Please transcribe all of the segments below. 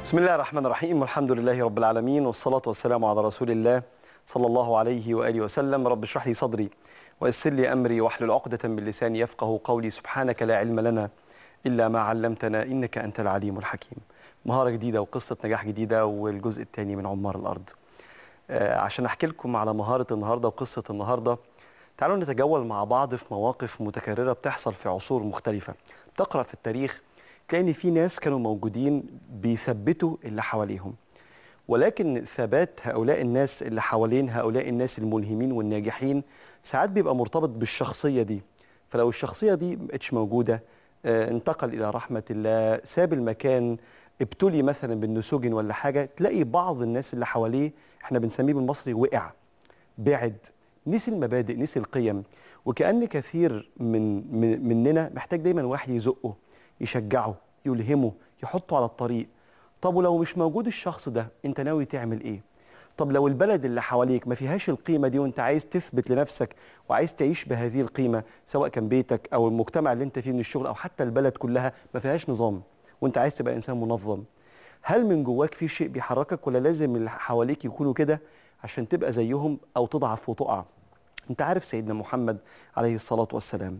بسم الله الرحمن الرحيم والحمد لله رب العالمين والصلاة والسلام على رسول الله صلى الله عليه وآله وسلم رب اشرح لي صدري ويسر لي أمري واحلل عقدة من لساني يفقه قولي سبحانك لا علم لنا إلا ما علمتنا إنك أنت العليم الحكيم مهارة جديدة وقصة نجاح جديدة والجزء الثاني من عمار الأرض آه عشان أحكي لكم على مهارة النهاردة وقصة النهاردة تعالوا نتجول مع بعض في مواقف متكررة بتحصل في عصور مختلفة تقرأ في التاريخ تلاقي ان في ناس كانوا موجودين بيثبتوا اللي حواليهم ولكن ثبات هؤلاء الناس اللي حوالين هؤلاء الناس الملهمين والناجحين ساعات بيبقى مرتبط بالشخصيه دي فلو الشخصيه دي مبقتش موجوده آه، انتقل الى رحمه الله ساب المكان ابتلي مثلا بالنسوج ولا حاجه تلاقي بعض الناس اللي حواليه احنا بنسميه بالمصري وقع بعد نسي المبادئ نسي القيم وكأن كثير من, من مننا محتاج دايما واحد يزقه يشجعه يلهمه يحطه على الطريق طب ولو مش موجود الشخص ده انت ناوي تعمل ايه طب لو البلد اللي حواليك ما فيهاش القيمة دي وانت عايز تثبت لنفسك وعايز تعيش بهذه القيمة سواء كان بيتك او المجتمع اللي انت فيه من الشغل او حتى البلد كلها ما فيهاش نظام وانت عايز تبقى انسان منظم هل من جواك في شيء بيحركك ولا لازم اللي حواليك يكونوا كده عشان تبقى زيهم او تضعف وتقع انت عارف سيدنا محمد عليه الصلاة والسلام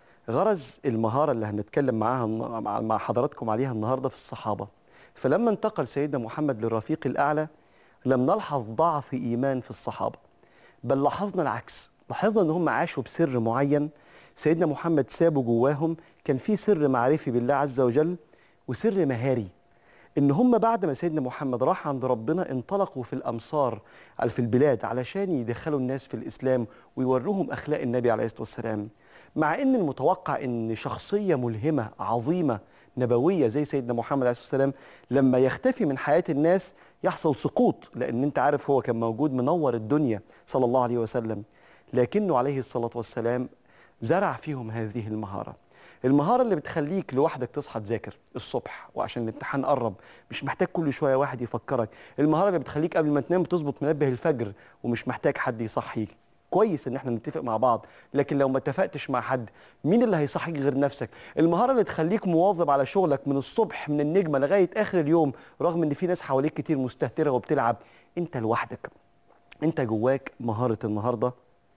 غرز المهارة اللي هنتكلم معاها الن- مع حضراتكم عليها النهاردة في الصحابة فلما انتقل سيدنا محمد للرفيق الأعلى لم نلحظ ضعف إيمان في الصحابة بل لاحظنا العكس لاحظنا ان هم عاشوا بسر معين سيدنا محمد سابه جواهم كان في سر معرفي بالله عز وجل وسر مهاري ان هم بعد ما سيدنا محمد راح عند ربنا انطلقوا في الامصار على في البلاد علشان يدخلوا الناس في الاسلام ويوروهم اخلاق النبي عليه الصلاه والسلام مع ان المتوقع ان شخصيه ملهمه عظيمه نبويه زي سيدنا محمد عليه الصلاه والسلام لما يختفي من حياه الناس يحصل سقوط لان انت عارف هو كان موجود منور الدنيا صلى الله عليه وسلم لكنه عليه الصلاه والسلام زرع فيهم هذه المهاره المهارة اللي بتخليك لوحدك تصحى تذاكر الصبح وعشان الامتحان قرب مش محتاج كل شوية واحد يفكرك المهارة اللي بتخليك قبل ما تنام تظبط منبه الفجر ومش محتاج حد يصحيك كويس ان احنا نتفق مع بعض لكن لو ما اتفقتش مع حد مين اللي هيصحيك غير نفسك المهارة اللي تخليك مواظب على شغلك من الصبح من النجمة لغاية اخر اليوم رغم ان في ناس حواليك كتير مستهترة وبتلعب انت لوحدك انت جواك مهارة النهاردة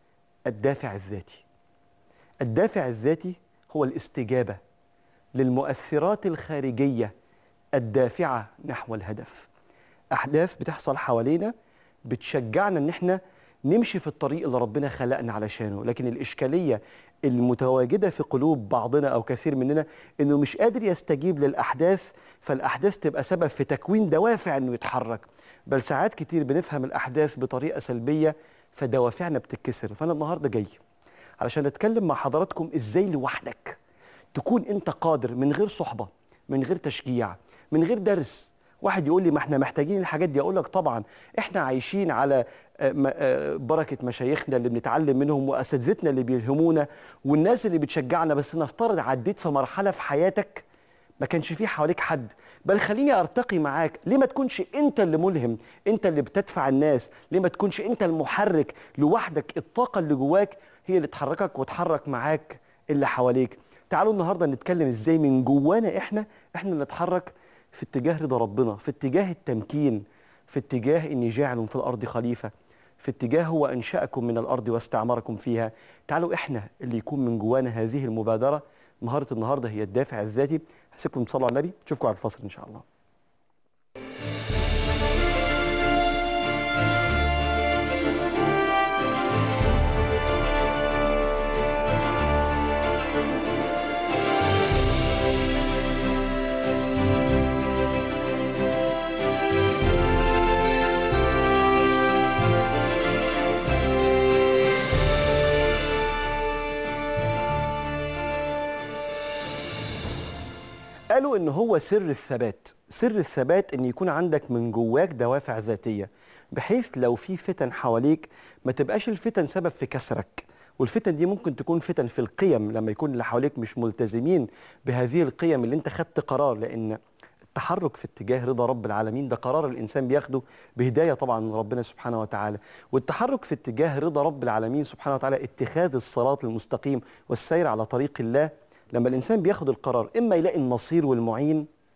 الدافع الذاتي الدافع الذاتي هو الاستجابة للمؤثرات الخارجية الدافعة نحو الهدف أحداث بتحصل حوالينا بتشجعنا إن إحنا نمشي في الطريق اللي ربنا خلقنا علشانه لكن الإشكالية المتواجدة في قلوب بعضنا أو كثير مننا إنه مش قادر يستجيب للأحداث فالأحداث تبقى سبب في تكوين دوافع إنه يتحرك بل ساعات كتير بنفهم الأحداث بطريقة سلبية فدوافعنا بتتكسر فأنا النهاردة جاي علشان اتكلم مع حضراتكم ازاي لوحدك تكون انت قادر من غير صحبه من غير تشجيع من غير درس واحد يقول لي ما احنا محتاجين الحاجات دي اقول لك طبعا احنا عايشين على آه، م- آه، بركه مشايخنا اللي بنتعلم منهم واساتذتنا اللي بيلهمونا والناس اللي بتشجعنا بس نفترض عديت في مرحله في حياتك ما كانش في حواليك حد بل خليني ارتقي معاك ليه ما تكونش انت اللي ملهم انت اللي بتدفع الناس ليه ما تكونش انت المحرك لوحدك الطاقه اللي جواك هي اللي تحركك وتحرك معاك اللي حواليك تعالوا النهارده نتكلم ازاي من جوانا احنا احنا اللي نتحرك في اتجاه رضا ربنا في اتجاه التمكين في اتجاه اني جاعل في الارض خليفه في اتجاه هو انشاكم من الارض واستعمركم فيها تعالوا احنا اللي يكون من جوانا هذه المبادره مهاره النهارده هي الدافع الذاتي هسيبكم تصلوا على النبي نشوفكم على الفصل ان شاء الله قالوا ان هو سر الثبات سر الثبات ان يكون عندك من جواك دوافع ذاتيه بحيث لو في فتن حواليك ما تبقاش الفتن سبب في كسرك والفتن دي ممكن تكون فتن في القيم لما يكون اللي حواليك مش ملتزمين بهذه القيم اللي انت خدت قرار لان التحرك في اتجاه رضا رب العالمين ده قرار الانسان بياخده بهدايه طبعا من ربنا سبحانه وتعالى والتحرك في اتجاه رضا رب العالمين سبحانه وتعالى اتخاذ الصراط المستقيم والسير على طريق الله لما الانسان بياخد القرار اما يلاقي النصير والمعين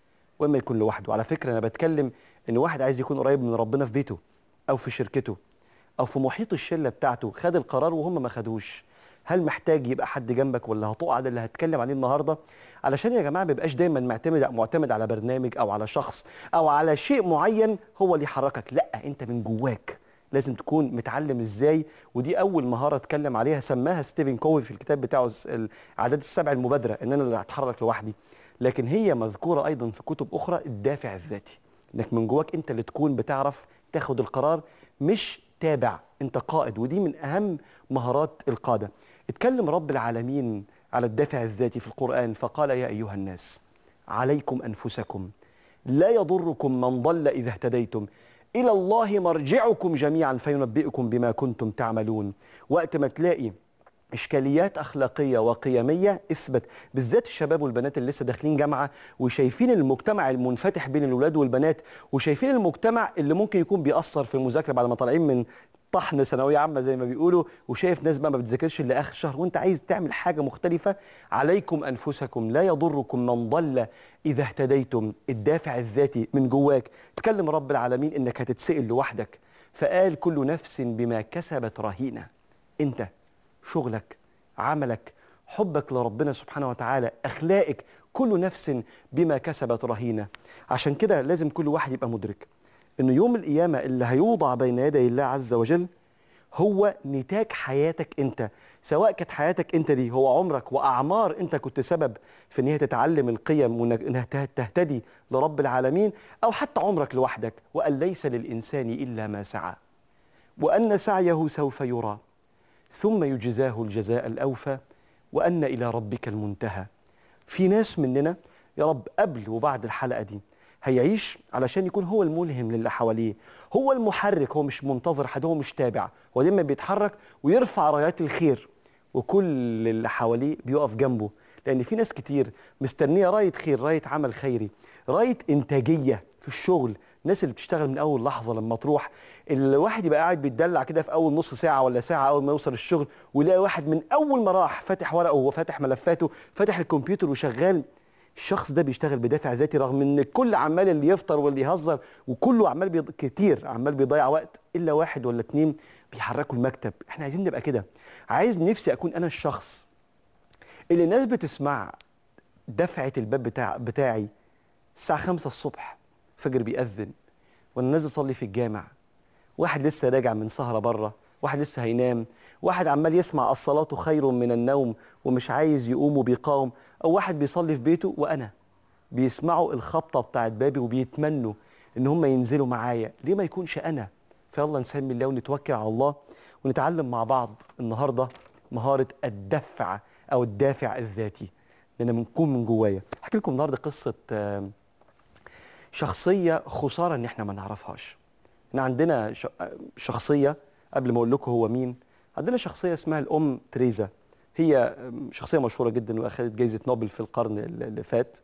واما يكون لوحده على فكره انا بتكلم ان واحد عايز يكون قريب من ربنا في بيته او في شركته او في محيط الشله بتاعته خد القرار وهم ما خدوش هل محتاج يبقى حد جنبك ولا هتقع ده اللي هتكلم عليه النهارده علشان يا جماعه ما يبقاش دايما معتمد معتمد على برنامج او على شخص او على شيء معين هو اللي يحركك لا انت من جواك لازم تكون متعلم ازاي ودي اول مهاره اتكلم عليها سماها ستيفن كوي في الكتاب بتاعه العادات السبع المبادره ان انا اللي هتحرك لوحدي لكن هي مذكوره ايضا في كتب اخرى الدافع الذاتي انك من جواك انت اللي تكون بتعرف تاخد القرار مش تابع انت قائد ودي من اهم مهارات القاده اتكلم رب العالمين على الدافع الذاتي في القران فقال يا ايها الناس عليكم انفسكم لا يضركم من ضل اذا اهتديتم الى الله مرجعكم جميعا فينبئكم بما كنتم تعملون وقت ما تلاقي اشكاليات اخلاقيه وقيميه اثبت بالذات الشباب والبنات اللي لسه داخلين جامعه وشايفين المجتمع المنفتح بين الولاد والبنات وشايفين المجتمع اللي ممكن يكون بيأثر في المذاكره بعد ما طالعين من طحن ثانويه عامه زي ما بيقولوا وشايف ناس بقى ما بتذاكرش الا اخر شهر وانت عايز تعمل حاجه مختلفه عليكم انفسكم لا يضركم من ضل اذا اهتديتم الدافع الذاتي من جواك تكلم رب العالمين انك هتتسال لوحدك فقال كل نفس بما كسبت رهينه انت شغلك عملك حبك لربنا سبحانه وتعالى اخلاقك كل نفس بما كسبت رهينه عشان كده لازم كل واحد يبقى مدرك انه يوم القيامه اللي هيوضع بين يدي الله عز وجل هو نتاج حياتك انت سواء كانت حياتك انت دي هو عمرك واعمار انت كنت سبب في ان هي تتعلم القيم وانها تهتدي لرب العالمين او حتى عمرك لوحدك وان ليس للانسان الا ما سعى وان سعيه سوف يرى ثم يجزاه الجزاء الاوفى وان الى ربك المنتهى في ناس مننا يا رب قبل وبعد الحلقه دي هيعيش علشان يكون هو الملهم للي حواليه هو المحرك هو مش منتظر حد هو مش تابع هو دايما بيتحرك ويرفع رايات الخير وكل اللي حواليه بيقف جنبه لان في ناس كتير مستنيه رايه خير رايه عمل خيري رايه انتاجيه في الشغل الناس اللي بتشتغل من اول لحظه لما تروح الواحد يبقى قاعد بيتدلع كده في اول نص ساعه ولا ساعه اول ما يوصل الشغل ويلاقي واحد من اول ما راح فاتح ورقه وفاتح ملفاته فاتح الكمبيوتر وشغال الشخص ده بيشتغل بدافع ذاتي رغم ان الكل عمال اللي يفطر واللي يهزر وكله عمال بيض... كتير عمال بيضيع وقت الا واحد ولا اتنين بيحركوا المكتب احنا عايزين نبقى كده عايز نفسي اكون انا الشخص اللي الناس بتسمع دفعه الباب بتاع بتاعي الساعه 5 الصبح فجر بيأذن وانا نازل اصلي في الجامع واحد لسه راجع من سهره بره واحد لسه هينام واحد عمال يسمع الصلاة خير من النوم ومش عايز يقوم وبيقاوم أو واحد بيصلي في بيته وأنا بيسمعوا الخبطة بتاعت بابي وبيتمنوا إن هم ينزلوا معايا ليه ما يكونش أنا فيلا نسمي الله ونتوكل على الله ونتعلم مع بعض النهاردة مهارة الدفع أو الدافع الذاتي لأن بنكون من جوايا أحكي لكم النهاردة قصة شخصية خسارة إن إحنا ما نعرفهاش إحنا عندنا شخصية قبل ما أقول لكم هو مين عندنا شخصيه اسمها الام تريزا هي شخصيه مشهوره جدا واخذت جائزه نوبل في القرن اللي فات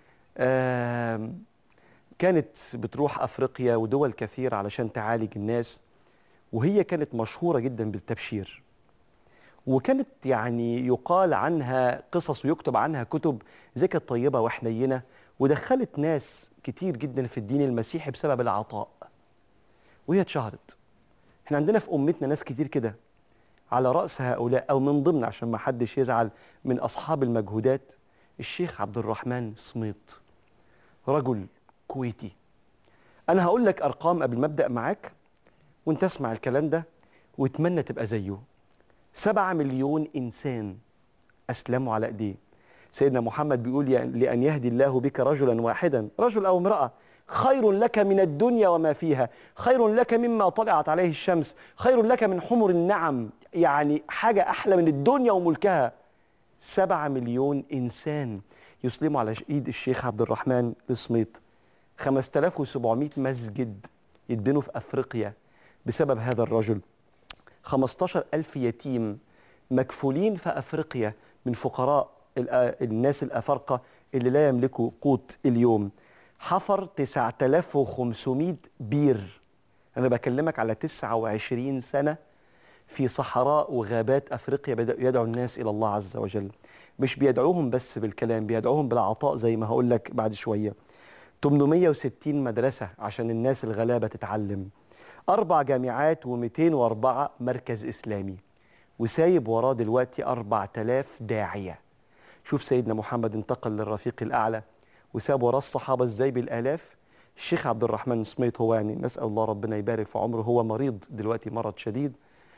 كانت بتروح افريقيا ودول كثيره علشان تعالج الناس وهي كانت مشهوره جدا بالتبشير وكانت يعني يقال عنها قصص ويكتب عنها كتب زي كانت طيبه وحنينه ودخلت ناس كتير جدا في الدين المسيحي بسبب العطاء وهي اتشهرت احنا عندنا في امتنا ناس كتير كده على رأس هؤلاء أو من ضمن عشان ما حدش يزعل من أصحاب المجهودات الشيخ عبد الرحمن سميط رجل كويتي أنا هقول لك أرقام قبل ما أبدأ معاك وأنت اسمع الكلام ده واتمنى تبقى زيه سبعة مليون إنسان أسلموا على إيديه سيدنا محمد بيقول لأن يهدي الله بك رجلا واحدا رجل أو امرأة خير لك من الدنيا وما فيها خير لك مما طلعت عليه الشمس خير لك من حمر النعم يعني حاجة أحلى من الدنيا وملكها سبعة مليون إنسان يسلموا على إيد الشيخ عبد الرحمن السميط 5700 مسجد يتبنوا في أفريقيا بسبب هذا الرجل 15 ألف يتيم مكفولين في أفريقيا من فقراء الناس الأفارقة اللي لا يملكوا قوت اليوم حفر 9500 بير أنا بكلمك على 29 سنة في صحراء وغابات أفريقيا بدأوا يدعو الناس إلى الله عز وجل مش بيدعوهم بس بالكلام بيدعوهم بالعطاء زي ما هقول لك بعد شوية 860 مدرسة عشان الناس الغلابة تتعلم أربع جامعات و204 مركز إسلامي وسايب وراه دلوقتي 4000 داعية شوف سيدنا محمد انتقل للرفيق الأعلى وساب وراه الصحابة ازاي بالآلاف الشيخ عبد الرحمن سميت هو يعني نسأل الله ربنا يبارك في عمره هو مريض دلوقتي مرض شديد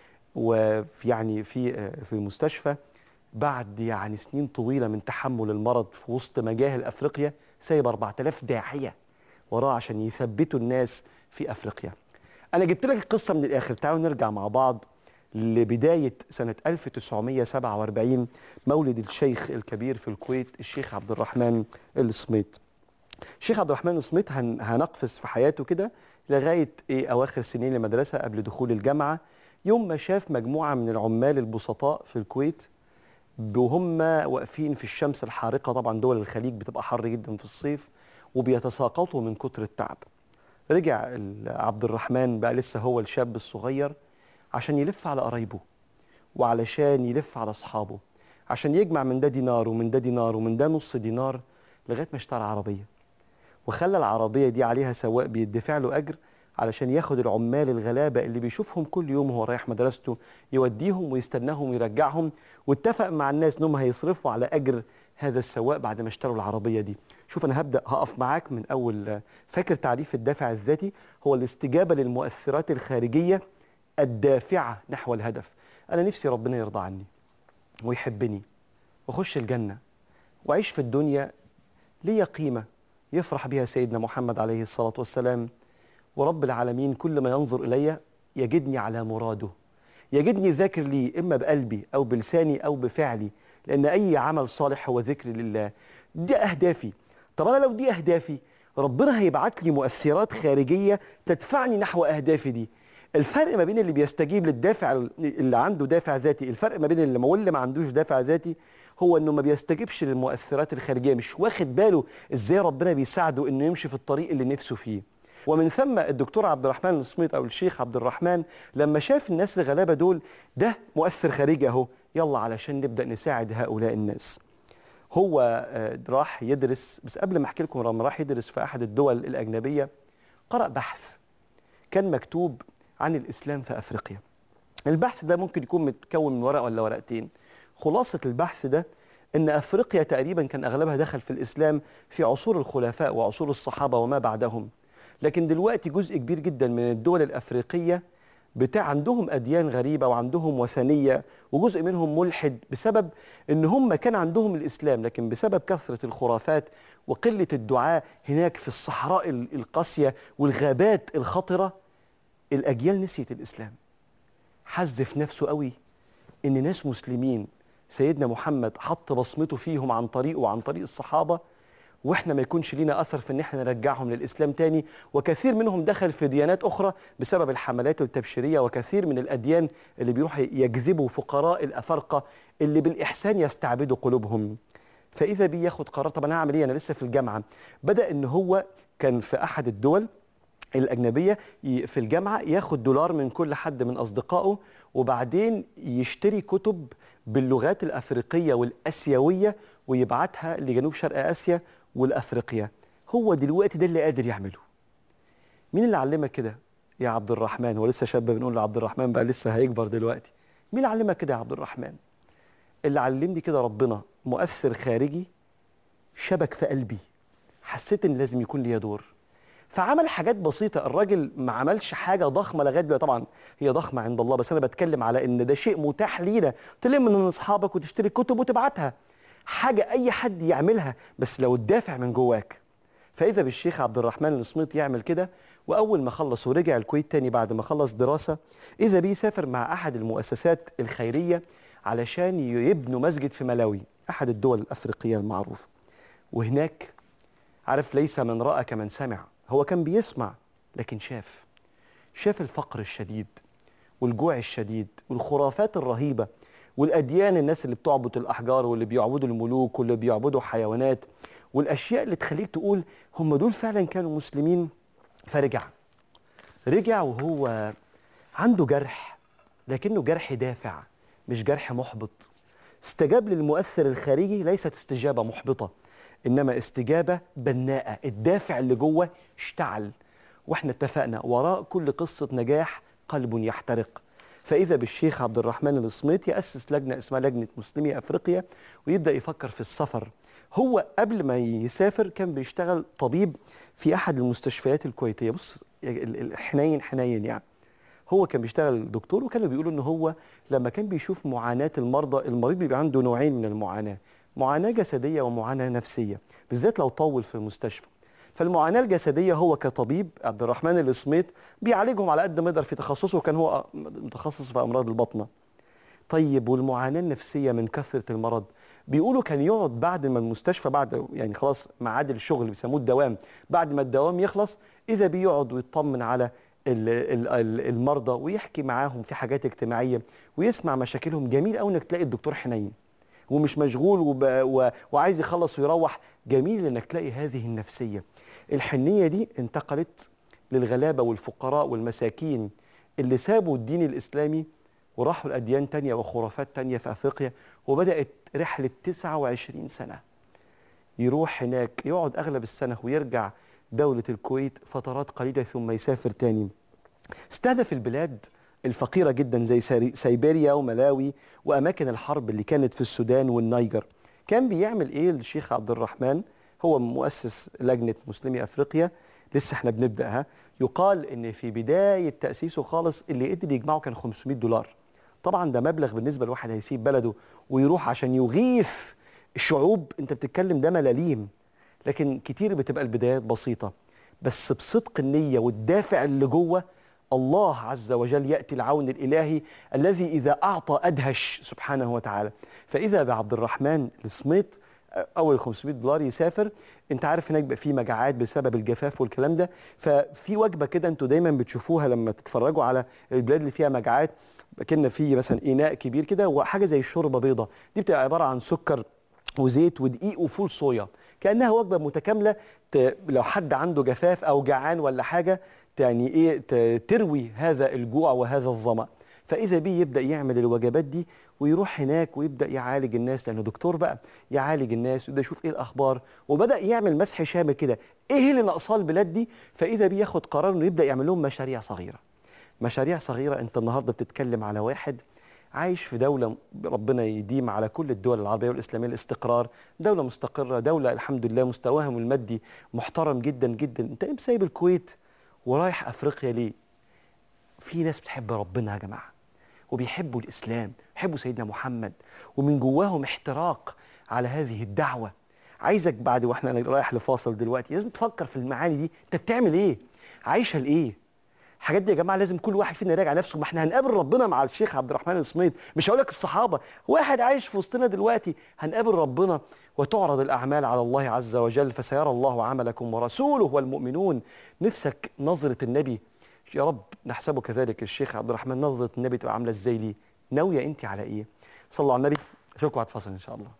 وفي يعني في في المستشفى بعد يعني سنين طويلة من تحمل المرض في وسط مجاهل أفريقيا سايب 4000 داعية وراه عشان يثبتوا الناس في أفريقيا أنا جبت لك القصة من الآخر تعالوا نرجع مع بعض لبداية سنة 1947 مولد الشيخ الكبير في الكويت الشيخ عبد الرحمن السميت الشيخ عبد الرحمن السميت هن هنقفز في حياته كده لغاية إيه أواخر سنين المدرسة قبل دخول الجامعة يوم ما شاف مجموعة من العمال البسطاء في الكويت وهم واقفين في الشمس الحارقة طبعا دول الخليج بتبقى حر جدا في الصيف وبيتساقطوا من كتر التعب رجع عبد الرحمن بقى لسه هو الشاب الصغير عشان يلف على قرايبه وعلشان يلف على اصحابه عشان يجمع من ده دينار ومن ده دينار ومن ده نص دينار لغايه ما اشترى عربيه وخلى العربيه دي عليها سواق بيدفع له اجر علشان ياخد العمال الغلابه اللي بيشوفهم كل يوم وهو رايح مدرسته يوديهم ويستناهم ويرجعهم واتفق مع الناس انهم هيصرفوا على اجر هذا السواق بعد ما اشتروا العربيه دي شوف انا هبدا هقف معاك من اول فاكر تعريف الدافع الذاتي هو الاستجابه للمؤثرات الخارجيه الدافعه نحو الهدف انا نفسي ربنا يرضى عني ويحبني واخش الجنه واعيش في الدنيا ليا قيمه يفرح بها سيدنا محمد عليه الصلاه والسلام ورب العالمين كل ما ينظر الي يجدني على مراده يجدني ذاكر لي اما بقلبي او بلساني او بفعلي لان اي عمل صالح هو ذكر لله دي اهدافي طب انا لو دي اهدافي ربنا هيبعت لي مؤثرات خارجيه تدفعني نحو اهدافي دي الفرق ما بين اللي بيستجيب للدافع اللي عنده دافع ذاتي الفرق ما بين اللي واللي ما عندوش دافع ذاتي هو انه ما بيستجيبش للمؤثرات الخارجيه مش واخد باله ازاي ربنا بيساعده انه يمشي في الطريق اللي نفسه فيه ومن ثم الدكتور عبد الرحمن السميط او الشيخ عبد الرحمن لما شاف الناس الغلابه دول ده مؤثر خارجي اهو يلا علشان نبدا نساعد هؤلاء الناس هو راح يدرس بس قبل ما احكي لكم لما راح يدرس في احد الدول الاجنبيه قرأ بحث كان مكتوب عن الاسلام في افريقيا البحث ده ممكن يكون متكون من ورقه ولا ورقتين خلاصه البحث ده ان افريقيا تقريبا كان اغلبها دخل في الاسلام في عصور الخلفاء وعصور الصحابه وما بعدهم لكن دلوقتي جزء كبير جدا من الدول الافريقيه بتاع عندهم اديان غريبه وعندهم وثنيه وجزء منهم ملحد بسبب ان هم كان عندهم الاسلام لكن بسبب كثره الخرافات وقله الدعاء هناك في الصحراء القاسيه والغابات الخطره الاجيال نسيت الاسلام حز في نفسه قوي ان ناس مسلمين سيدنا محمد حط بصمته فيهم عن طريقه وعن طريق الصحابه واحنا ما يكونش لينا اثر في ان احنا نرجعهم للاسلام تاني وكثير منهم دخل في ديانات اخرى بسبب الحملات التبشيريه وكثير من الاديان اللي بيروح يجذبوا فقراء الافارقه اللي بالاحسان يستعبدوا قلوبهم فاذا بي ياخد قرار طب انا هعمل ايه انا لسه في الجامعه بدا ان هو كان في احد الدول الأجنبية في الجامعة ياخد دولار من كل حد من أصدقائه وبعدين يشتري كتب باللغات الأفريقية والأسيوية ويبعتها لجنوب شرق آسيا والأفريقيا هو دلوقتي ده اللي قادر يعمله مين اللي علمك كده يا عبد الرحمن هو لسه شاب بنقول لعبد الرحمن بقى لسه هيكبر دلوقتي مين اللي علمك كده يا عبد الرحمن اللي علمني كده ربنا مؤثر خارجي شبك في قلبي حسيت ان لازم يكون ليا دور فعمل حاجات بسيطة الراجل ما عملش حاجة ضخمة لغاية دلوقتي طبعا هي ضخمة عند الله بس أنا بتكلم على إن ده شيء متاح لينا تلم من أصحابك وتشتري كتب وتبعتها حاجة أي حد يعملها بس لو الدافع من جواك فإذا بالشيخ عبد الرحمن السميط يعمل كده وأول ما خلص ورجع الكويت تاني بعد ما خلص دراسة إذا بيه سافر مع أحد المؤسسات الخيرية علشان يبنوا مسجد في ملاوي أحد الدول الأفريقية المعروفة وهناك عارف ليس من رأى كمن سمع هو كان بيسمع لكن شاف شاف الفقر الشديد والجوع الشديد والخرافات الرهيبة والأديان الناس اللي بتعبد الأحجار واللي بيعبدوا الملوك واللي بيعبدوا حيوانات والأشياء اللي تخليك تقول هم دول فعلا كانوا مسلمين فرجع رجع وهو عنده جرح لكنه جرح دافع مش جرح محبط استجاب للمؤثر الخارجي ليست استجابة محبطة انما استجابه بناءه الدافع اللي جوه اشتعل واحنا اتفقنا وراء كل قصه نجاح قلب يحترق فاذا بالشيخ عبد الرحمن الصميت ياسس لجنه اسمها لجنه مسلمي افريقيا ويبدا يفكر في السفر هو قبل ما يسافر كان بيشتغل طبيب في احد المستشفيات الكويتيه بص الحنين حنين يعني هو كان بيشتغل دكتور وكانوا بيقولوا ان هو لما كان بيشوف معاناه المرضى المريض بيبقى عنده نوعين من المعاناه معاناه جسديه ومعاناه نفسيه بالذات لو طول في المستشفى فالمعاناه الجسديه هو كطبيب عبد الرحمن الاسميت بيعالجهم على قد ما يقدر في تخصصه وكان هو متخصص في امراض البطنه طيب والمعاناه النفسيه من كثره المرض بيقولوا كان يقعد بعد ما المستشفى بعد يعني خلاص ميعاد الشغل بيسموه الدوام بعد ما الدوام يخلص اذا بيقعد ويطمن على المرضى ويحكي معاهم في حاجات اجتماعيه ويسمع مشاكلهم جميل قوي انك تلاقي الدكتور حنين ومش مشغول وب... و... وعايز يخلص ويروح جميل انك تلاقي هذه النفسيه الحنيه دي انتقلت للغلابه والفقراء والمساكين اللي سابوا الدين الاسلامي وراحوا لاديان تانية وخرافات تانية في افريقيا وبدات رحله 29 سنه يروح هناك يقعد اغلب السنه ويرجع دوله الكويت فترات قليله ثم يسافر تاني استهدف البلاد الفقيرة جدا زي سيبيريا وملاوي وأماكن الحرب اللي كانت في السودان والنيجر كان بيعمل إيه الشيخ عبد الرحمن هو مؤسس لجنة مسلمي أفريقيا لسه احنا بنبدأها يقال ان في بداية تأسيسه خالص اللي قدر يجمعه كان 500 دولار طبعا ده مبلغ بالنسبة لواحد هيسيب بلده ويروح عشان يغيث الشعوب انت بتتكلم ده ملاليم لكن كتير بتبقى البدايات بسيطة بس بصدق النية والدافع اللي جوه الله عز وجل يأتي العون الإلهي الذي إذا أعطى أدهش سبحانه وتعالى فإذا بعبد الرحمن السميط أول 500 دولار يسافر أنت عارف هناك بقى في مجاعات بسبب الجفاف والكلام ده ففي وجبة كده أنتوا دايما بتشوفوها لما تتفرجوا على البلاد اللي فيها مجاعات كنا في مثلا إناء كبير كده وحاجة زي الشوربة بيضة دي بتبقى عبارة عن سكر وزيت ودقيق وفول صويا كانها وجبه متكامله لو حد عنده جفاف او جعان ولا حاجه يعني ايه تروي هذا الجوع وهذا الظما فاذا بيه يبدا يعمل الوجبات دي ويروح هناك ويبدا يعالج الناس لانه دكتور بقى يعالج الناس ويبدا يشوف ايه الاخبار وبدا يعمل مسح شامل كده ايه اللي ناقصاه البلاد دي فاذا بيه ياخد قرار انه يبدا يعمل لهم مشاريع صغيره مشاريع صغيره انت النهارده بتتكلم على واحد عايش في دولة ربنا يديم على كل الدول العربية والإسلامية الاستقرار دولة مستقرة دولة الحمد لله مستواهم المادي محترم جدا جدا انت سايب الكويت ورايح افريقيا ليه في ناس بتحب ربنا يا جماعه وبيحبوا الاسلام بيحبوا سيدنا محمد ومن جواهم احتراق على هذه الدعوه عايزك بعد واحنا رايح لفاصل دلوقتي لازم تفكر في المعاني دي انت بتعمل ايه عايشه لايه الحاجات دي يا جماعه لازم كل واحد فينا يراجع نفسه ما احنا هنقابل ربنا مع الشيخ عبد الرحمن الصميد مش هقول لك الصحابه واحد عايش في وسطنا دلوقتي هنقابل ربنا وتعرض الاعمال على الله عز وجل فسيرى الله عملكم ورسوله والمؤمنون نفسك نظره النبي يا رب نحسبه كذلك الشيخ عبد الرحمن نظره النبي تبقى عامله ازاي ليه ناويه انت على ايه صلوا على النبي اشوفكم بعد فاصل ان شاء الله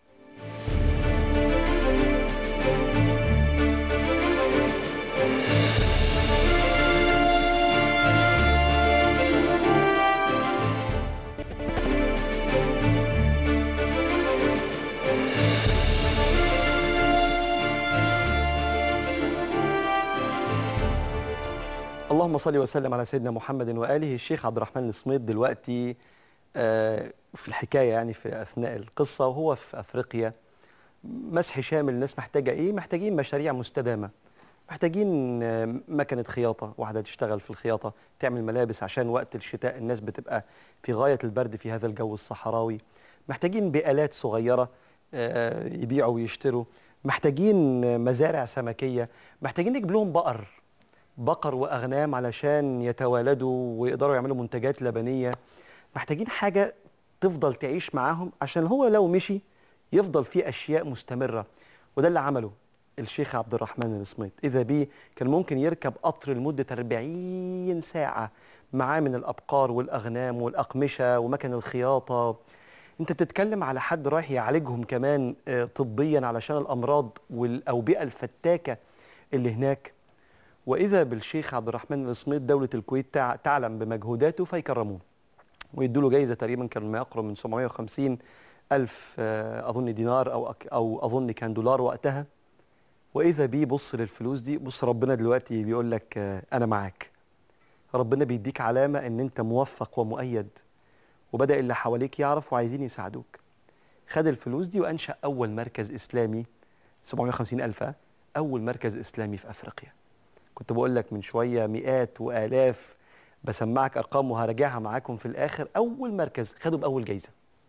اللهم صل وسلم على سيدنا محمد واله الشيخ عبد الرحمن الصميد دلوقتي في الحكايه يعني في اثناء القصه وهو في افريقيا مسح شامل الناس محتاجه ايه محتاجين مشاريع مستدامه محتاجين مكنه خياطه واحده تشتغل في الخياطه تعمل ملابس عشان وقت الشتاء الناس بتبقى في غايه البرد في هذا الجو الصحراوي محتاجين بآلات صغيره يبيعوا ويشتروا محتاجين مزارع سمكيه محتاجين نجيب لهم بقر بقر واغنام علشان يتوالدوا ويقدروا يعملوا منتجات لبنيه محتاجين حاجه تفضل تعيش معاهم عشان هو لو مشي يفضل في اشياء مستمره وده اللي عمله الشيخ عبد الرحمن الصميت اذا بيه كان ممكن يركب قطر لمده 40 ساعه معاه من الابقار والاغنام والاقمشه ومكن الخياطه انت بتتكلم على حد رايح يعالجهم كمان طبيا علشان الامراض والاوبئه الفتاكه اللي هناك واذا بالشيخ عبد الرحمن الصميد دوله الكويت تعلم بمجهوداته فيكرموه ويدوا له جايزه تقريبا كان ما يقرب من 750 ألف آه، أظن دينار أو أك- أو أظن كان دولار وقتها وإذا بيه بص للفلوس دي بص ربنا دلوقتي بيقول لك آه، أنا معاك ربنا بيديك علامة إن أنت موفق ومؤيد وبدأ اللي حواليك يعرف وعايزين يساعدوك خد الفلوس دي وأنشأ أول مركز إسلامي 750 ألف آه، أول مركز إسلامي في أفريقيا كنت بقول لك من شوية مئات وآلاف بسمعك أرقام وهراجعها معاكم في الآخر أول مركز خدوا بأول جايزة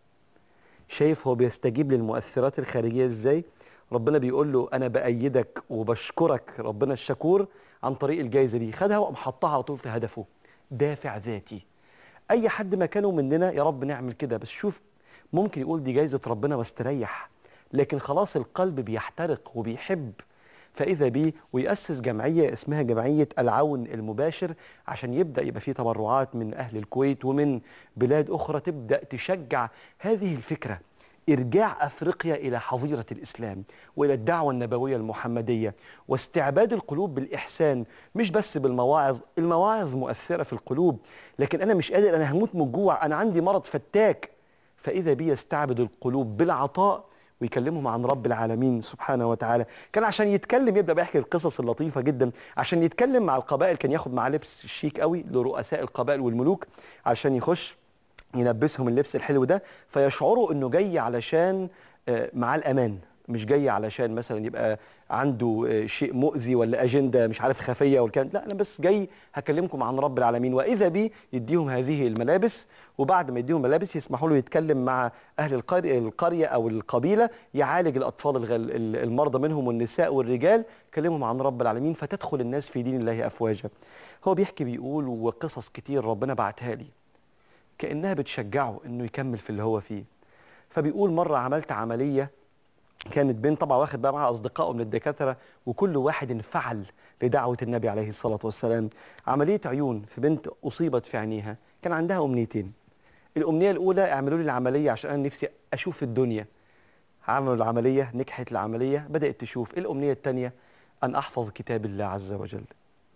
شايف هو بيستجيب للمؤثرات الخارجية إزاي ربنا بيقول له أنا بأيدك وبشكرك ربنا الشكور عن طريق الجايزة دي خدها وقام حطها على طول في هدفه دافع ذاتي أي حد مكانه مننا يا رب نعمل كده بس شوف ممكن يقول دي جايزة ربنا واستريح لكن خلاص القلب بيحترق وبيحب فإذا بيه ويأسس جمعية اسمها جمعية العون المباشر عشان يبدأ يبقى فيه تبرعات من أهل الكويت ومن بلاد أخرى تبدأ تشجع هذه الفكرة إرجاع أفريقيا إلى حظيرة الإسلام وإلى الدعوة النبوية المحمدية واستعباد القلوب بالإحسان مش بس بالمواعظ المواعظ مؤثرة في القلوب لكن أنا مش قادر أنا هموت من الجوع أنا عندي مرض فتاك فإذا بي يستعبد القلوب بالعطاء ويكلمهم عن رب العالمين سبحانه وتعالى كان عشان يتكلم يبدا بيحكي القصص اللطيفه جدا عشان يتكلم مع القبائل كان ياخد معاه لبس شيك قوي لرؤساء القبائل والملوك عشان يخش يلبسهم اللبس الحلو ده فيشعروا انه جاي علشان آه، معاه الامان مش جاي علشان مثلا يبقى عنده آه، شيء مؤذي ولا اجنده مش عارف خفيه ولا كان لا انا بس جاي هكلمكم عن رب العالمين واذا بي يديهم هذه الملابس وبعد ما يديهم ملابس يسمحوا له يتكلم مع اهل القريه القريه او القبيله يعالج الاطفال الغل- ال- المرضى منهم والنساء والرجال يكلمهم عن رب العالمين فتدخل الناس في دين الله افواجا هو بيحكي بيقول وقصص كتير ربنا بعتها لي كانها بتشجعه انه يكمل في اللي هو فيه فبيقول مره عملت عمليه كانت بنت طبعا واخد بقى معاها اصدقائه من الدكاتره وكل واحد انفعل لدعوه النبي عليه الصلاه والسلام عمليه عيون في بنت اصيبت في عينيها كان عندها امنيتين الامنيه الاولى اعملوا لي العمليه عشان انا نفسي اشوف الدنيا عملوا العمليه نجحت العمليه بدات تشوف الامنيه الثانيه ان احفظ كتاب الله عز وجل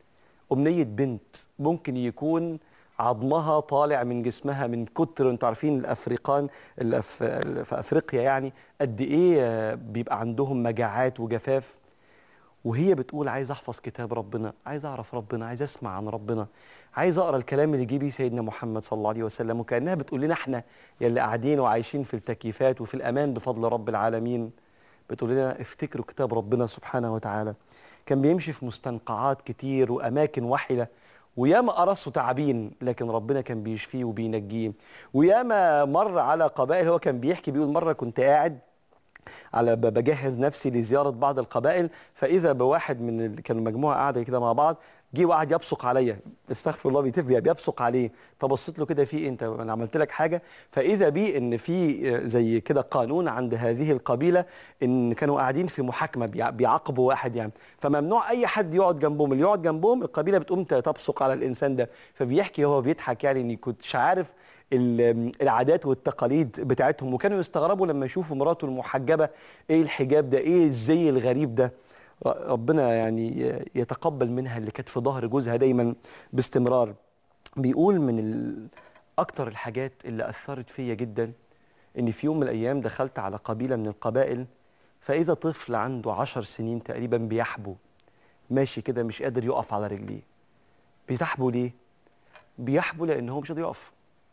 أمنية بنت ممكن يكون عظمها طالع من جسمها من كتر انتوا عارفين الافريقان اللي في في افريقيا يعني قد ايه آه، بيبقى عندهم مجاعات وجفاف وهي بتقول عايز احفظ كتاب ربنا عايز اعرف ربنا عايز اسمع عن ربنا عايز اقرا الكلام اللي جه بيه سيدنا محمد صلى الله عليه وسلم وكانها بتقول لنا احنا يلي قاعدين وعايشين في التكييفات وفي الامان بفضل رب العالمين بتقول لنا افتكروا كتاب ربنا سبحانه وتعالى كان بيمشي في مستنقعات كتير واماكن وحله وياما قرص وتعابين لكن ربنا كان بيشفيه وبينجيه وياما مر على قبائل هو كان بيحكي بيقول مره كنت قاعد على ب- بجهز نفسي لزياره بعض القبائل فاذا بواحد من ال... كانوا مجموعه قاعده كده مع بعض جه وقعد يبصق عليا استغفر الله بيتف بي- بيبصق عليه فبصيت له كده في إيه؟ انت انا عملت لك حاجه فاذا بي ان في آه، زي كده قانون عند هذه القبيله ان كانوا قاعدين في محاكمه بيع- بيعاقبوا واحد يعني فممنوع اي حد يقعد جنبهم اللي يقعد جنبهم القبيله بتقوم ت- تبصق على الانسان ده فبيحكي هو بيضحك يعني اني كنتش عارف ال- العادات والتقاليد بتاعتهم وكانوا يستغربوا لما يشوفوا مراته المحجبه ايه الحجاب ده ايه الزي الغريب ده ر- ربنا يعني يتقبل منها اللي كانت في ظهر جوزها دايما باستمرار بيقول من ال- اكتر الحاجات اللي اثرت فيا جدا ان في يوم من الايام دخلت على قبيله من القبائل فاذا طفل عنده عشر سنين تقريبا بيحبو ماشي كده مش قادر يقف على رجليه بيتحبوا ليه بيحبوا لان هو مش قادر يقف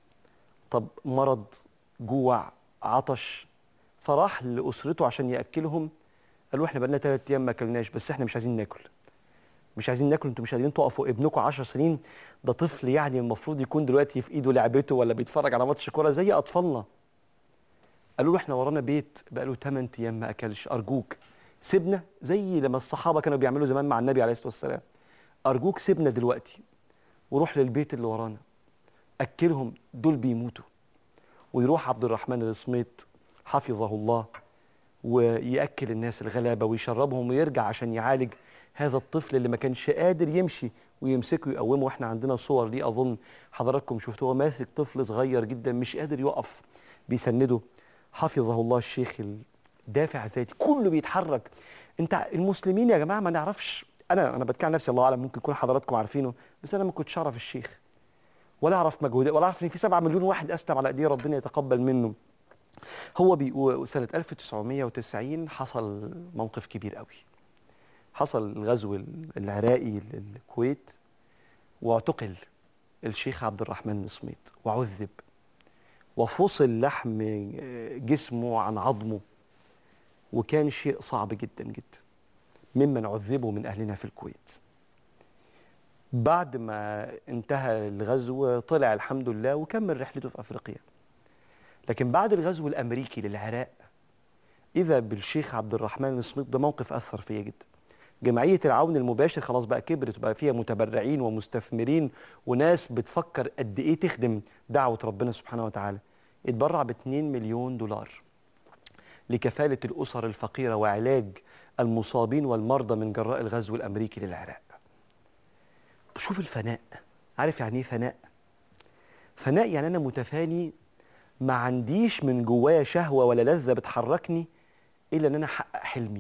طب مرض جوع عطش فراح لاسرته عشان ياكلهم قالوا احنا بقالنا ثلاث ايام ما اكلناش بس احنا مش عايزين ناكل مش عايزين ناكل انتوا مش قادرين تقفوا ابنكم 10 سنين ده طفل يعني المفروض يكون دلوقتي في ايده لعبته ولا بيتفرج على ماتش كوره زي اطفالنا قالوا له احنا ورانا بيت بقاله 8 ايام ما اكلش ارجوك سيبنا زي لما الصحابه كانوا بيعملوا زمان مع النبي عليه الصلاه والسلام ارجوك سيبنا دلوقتي وروح للبيت اللي ورانا اكلهم دول بيموتوا ويروح عبد الرحمن الصميت حفظه الله ويأكل الناس الغلابة ويشربهم ويرجع عشان يعالج هذا الطفل اللي ما كانش قادر يمشي ويمسكه يقومه واحنا عندنا صور ليه اظن حضراتكم شفتوها هو ماسك طفل صغير جدا مش قادر يقف بيسنده حفظه الله الشيخ الدافع ذاتي كله بيتحرك انت المسلمين يا جماعه ما نعرفش انا انا بتكلم عن نفسي الله اعلم ممكن يكون حضراتكم عارفينه بس انا ما كنتش اعرف الشيخ ولا اعرف مجهودات ولا اعرف ان في 7 مليون واحد اسلم على ايديه ربنا يتقبل منه هو بيقول سنة 1990 حصل موقف كبير قوي حصل الغزو العراقي للكويت واعتقل الشيخ عبد الرحمن الصميت وعذب وفصل لحم جسمه عن عظمه وكان شيء صعب جدا جدا ممن عذبوا من أهلنا في الكويت بعد ما انتهى الغزو طلع الحمد لله وكمل رحلته في أفريقيا لكن بعد الغزو الأمريكي للعراق إذا بالشيخ عبد الرحمن الصميت ده موقف أثر فيا جدا جمعية العون المباشر خلاص بقى كبرت وبقى فيها متبرعين ومستثمرين وناس بتفكر قد إيه تخدم دعوة ربنا سبحانه وتعالى اتبرع ب 2 مليون دولار لكفالة الأسر الفقيرة وعلاج المصابين والمرضى من جراء الغزو الأمريكي للعراق شوف الفناء عارف يعني ايه فناء فناء يعني أنا متفاني ما عنديش من جوايا شهوة ولا لذة بتحركني إلا أن أنا أحقق حلمي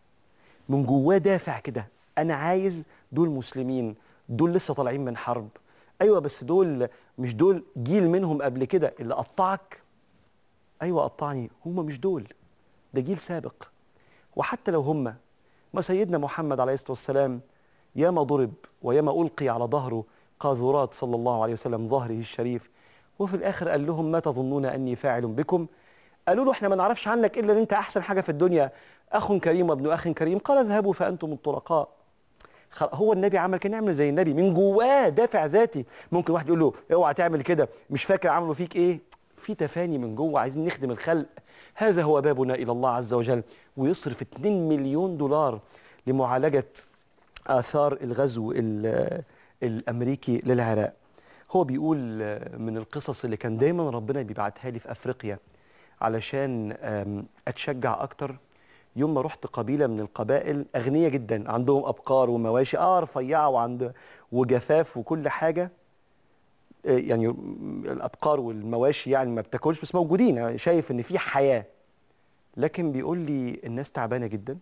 من جواه دافع كده أنا عايز دول مسلمين دول لسه طالعين من حرب أيوة بس دول مش دول جيل منهم قبل كده اللي قطعك أيوة قطعني هم مش دول ده جيل سابق وحتى لو هم ما سيدنا محمد عليه الصلاة والسلام ياما ضرب وياما ألقي على ظهره قاذورات صلى الله عليه وسلم ظهره الشريف وفي الآخر قال لهم ما تظنون أني فاعل بكم قالوا له احنا ما نعرفش عنك إلا أن أنت أحسن حاجة في الدنيا أخ كريم وابن أخ كريم قال اذهبوا فأنتم الطلقاء هو النبي عمل كان يعمل زي النبي من جواه دافع ذاتي ممكن واحد يقول له اوعى تعمل كده مش فاكر عملوا فيك ايه في تفاني من جوه عايزين نخدم الخلق هذا هو بابنا الى الله عز وجل ويصرف 2 مليون دولار لمعالجه اثار الغزو الامريكي للعراق هو بيقول من القصص اللي كان دايما ربنا بيبعتها لي في افريقيا علشان اتشجع اكتر يوم ما رحت قبيله من القبائل اغنياء جدا عندهم ابقار ومواشي اه رفيعه وعند وجفاف وكل حاجه يعني الابقار والمواشي يعني ما بتاكلش بس موجودين يعني شايف ان في حياه لكن بيقول لي الناس تعبانه جدا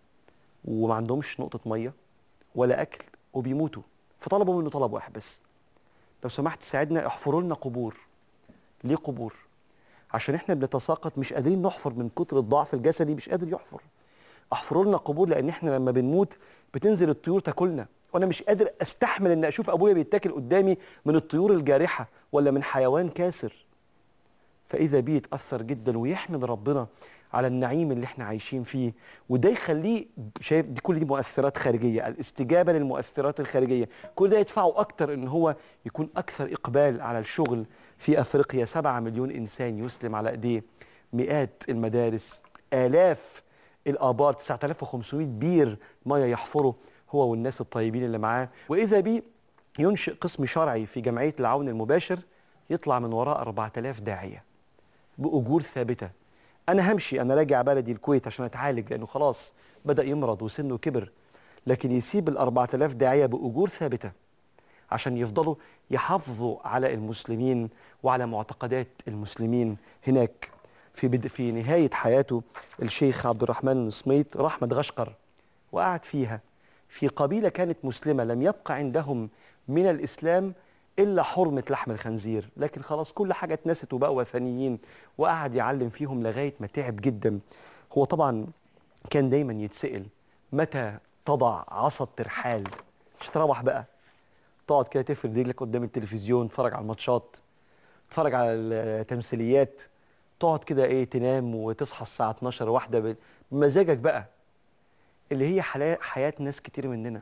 وما عندهمش نقطه ميه ولا اكل وبيموتوا فطلبوا منه طلب واحد بس لو سمحت ساعدنا احفروا لنا قبور ليه قبور عشان احنا بنتساقط مش قادرين نحفر من كتر الضعف الجسدي مش قادر يحفر احفروا لنا قبور لان احنا لما بنموت بتنزل الطيور تاكلنا وانا مش قادر استحمل ان اشوف ابويا بيتاكل قدامي من الطيور الجارحه ولا من حيوان كاسر فاذا بيه يتاثر جدا ويحمد ربنا على النعيم اللي احنا عايشين فيه وده يخليه شايف دي كل دي مؤثرات خارجيه الاستجابه للمؤثرات الخارجيه كل ده يدفعه اكتر ان هو يكون اكثر اقبال على الشغل في افريقيا 7 مليون انسان يسلم على ايديه مئات المدارس الاف الابار 9500 بير ميه يحفروا هو والناس الطيبين اللي معاه واذا بيه ينشئ قسم شرعي في جمعيه العون المباشر يطلع من وراء 4000 داعيه باجور ثابته انا همشي انا راجع بلدي الكويت عشان اتعالج لانه خلاص بدا يمرض وسنه كبر لكن يسيب ال 4000 داعيه باجور ثابته عشان يفضلوا يحافظوا على المسلمين وعلى معتقدات المسلمين هناك في بد... في نهايه حياته الشيخ عبد الرحمن الصميت راح مدغشقر وقعد فيها في قبيله كانت مسلمه لم يبقى عندهم من الاسلام الا حرمه لحم الخنزير لكن خلاص كل حاجه اتنست وبقوا وثنيين وقعد يعلم فيهم لغايه ما تعب جدا هو طبعا كان دايما يتسال متى تضع عصا الترحال مش تروح بقى تقعد كده تفرد رجلك قدام التلفزيون تتفرج على الماتشات تتفرج على التمثيليات تقعد كده ايه تنام وتصحى الساعه 12 واحده بمزاجك بقى اللي هي حياه ناس كتير مننا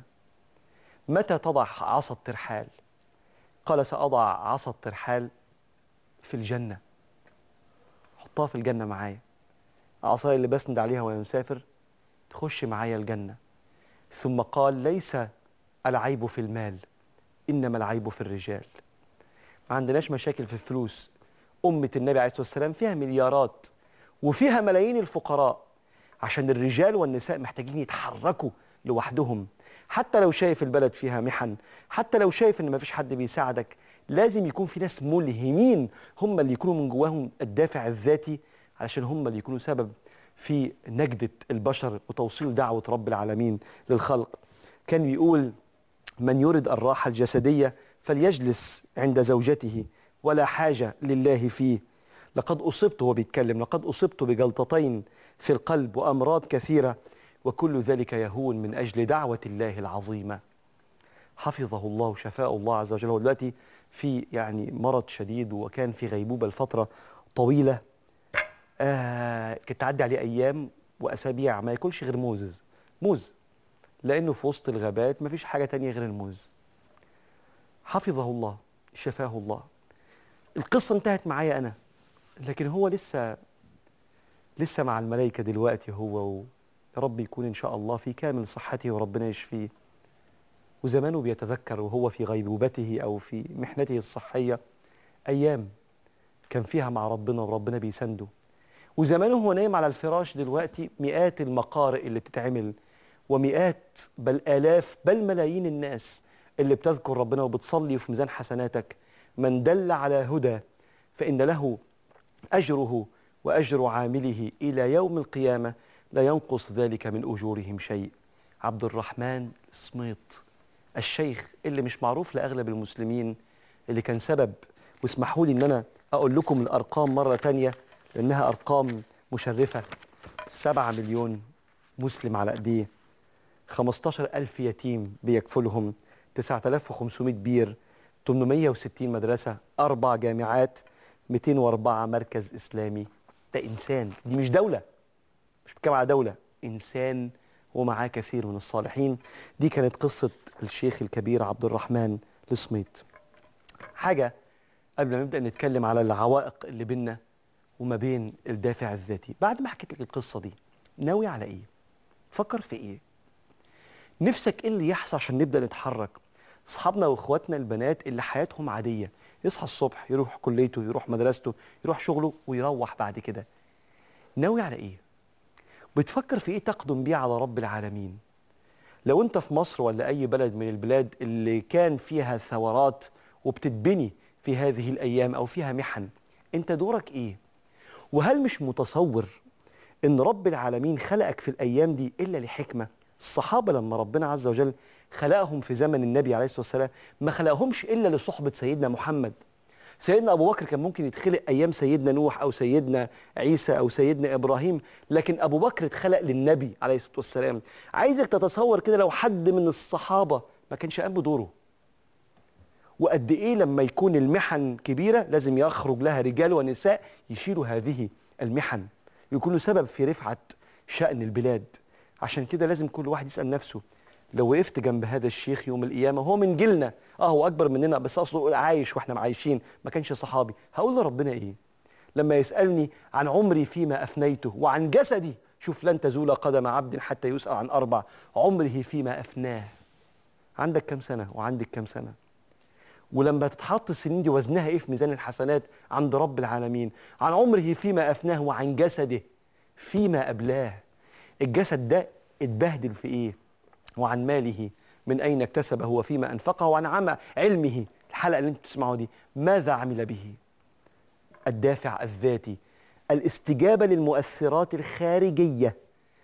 متى تضع عصا الترحال قال سأضع عصا الترحال في الجنة حطها في الجنة معايا عصاي اللي بسند عليها وأنا مسافر تخش معايا الجنة ثم قال ليس العيب في المال إنما العيب في الرجال ما عندناش مشاكل في الفلوس أمة النبي عليه الصلاة والسلام فيها مليارات وفيها ملايين الفقراء عشان الرجال والنساء محتاجين يتحركوا لوحدهم حتى لو شايف البلد فيها محن حتى لو شايف ان مفيش حد بيساعدك لازم يكون في ناس ملهمين هم اللي يكونوا من جواهم الدافع الذاتي علشان هم اللي يكونوا سبب في نجدة البشر وتوصيل دعوة رب العالمين للخلق كان بيقول من يرد الراحة الجسدية فليجلس عند زوجته ولا حاجة لله فيه لقد أصبت هو بيتكلم لقد أصبت بجلطتين في القلب وأمراض كثيرة وكل ذلك يهون من أجل دعوة الله العظيمة حفظه الله وشفاء الله عز وجل هو دلوقتي في يعني مرض شديد وكان في غيبوبة لفترة طويلة آه كانت تعدي عليه أيام وأسابيع ما ياكلش غير موز موز لأنه في وسط الغابات ما فيش حاجة تانية غير الموز حفظه الله شفاه الله القصة انتهت معايا أنا لكن هو لسه لسه مع الملائكة دلوقتي هو و... يا رب يكون إن شاء الله في كامل صحته وربنا يشفيه وزمانه بيتذكر وهو في غيبوبته أو في محنته الصحية أيام كان فيها مع ربنا وربنا بيسنده وزمانه هو نايم على الفراش دلوقتي مئات المقارئ اللي بتتعمل ومئات بل آلاف بل ملايين الناس اللي بتذكر ربنا وبتصلي في ميزان حسناتك من دل على هدى فإن له أجره وأجر عامله إلى يوم القيامة لا ينقص ذلك من أجورهم شيء عبد الرحمن سميط الشيخ اللي مش معروف لأغلب المسلمين اللي كان سبب واسمحوا لي إن أنا أقول لكم الأرقام مرة تانية لأنها أرقام مشرفة سبعة مليون مسلم على أيديه 15 ألف يتيم بيكفلهم 9500 بير 860 مدرسة أربع جامعات 204 مركز إسلامي ده إنسان دي مش دولة مش بتكلم على دولة إنسان ومعاه كثير من الصالحين دي كانت قصة الشيخ الكبير عبد الرحمن السميط حاجة قبل ما نبدأ نتكلم على العوائق اللي بيننا وما بين الدافع الذاتي بعد ما حكيت لك القصة دي ناوي على إيه؟ فكر في إيه؟ نفسك إيه اللي يحصل عشان نبدأ نتحرك؟ أصحابنا وإخواتنا البنات اللي حياتهم عادية يصحى الصبح يروح كليته يروح مدرسته يروح شغله ويروح بعد كده ناوي على إيه؟ بتفكر في إيه تقدم بيه على رب العالمين؟ لو أنت في مصر ولا أي بلد من البلاد اللي كان فيها ثورات وبتتبني في هذه الأيام أو فيها محن أنت دورك إيه؟ وهل مش متصور ان رب العالمين خلقك في الايام دي الا لحكمه الصحابه لما ربنا عز وجل خلقهم في زمن النبي عليه الصلاه والسلام ما خلقهمش الا لصحبه سيدنا محمد سيدنا ابو بكر كان ممكن يتخلق ايام سيدنا نوح او سيدنا عيسى او سيدنا ابراهيم لكن ابو بكر اتخلق للنبي عليه الصلاه والسلام عايزك تتصور كده لو حد من الصحابه ما كانش قام بدوره وقد ايه لما يكون المحن كبيره لازم يخرج لها رجال ونساء يشيلوا هذه المحن يكونوا سبب في رفعه شان البلاد عشان كده لازم كل واحد يسال نفسه لو وقفت جنب هذا الشيخ يوم القيامه هو من جيلنا اه هو اكبر مننا بس اقصد عايش واحنا عايشين ما كانش صحابي هقول لربنا ايه لما يسالني عن عمري فيما افنيته وعن جسدي شوف لن تزول قدم عبد حتى يسال عن اربع عمره فيما افناه عندك كم سنه وعندك كم سنه ولما تتحط السنين دي وزنها ايه في ميزان الحسنات عند رب العالمين عن عمره فيما افناه وعن جسده فيما ابلاه الجسد ده اتبهدل في ايه وعن ماله من اين اكتسبه وفيما انفقه وعن عم علمه الحلقه اللي انتم بتسمعوها دي ماذا عمل به الدافع الذاتي الاستجابه للمؤثرات الخارجيه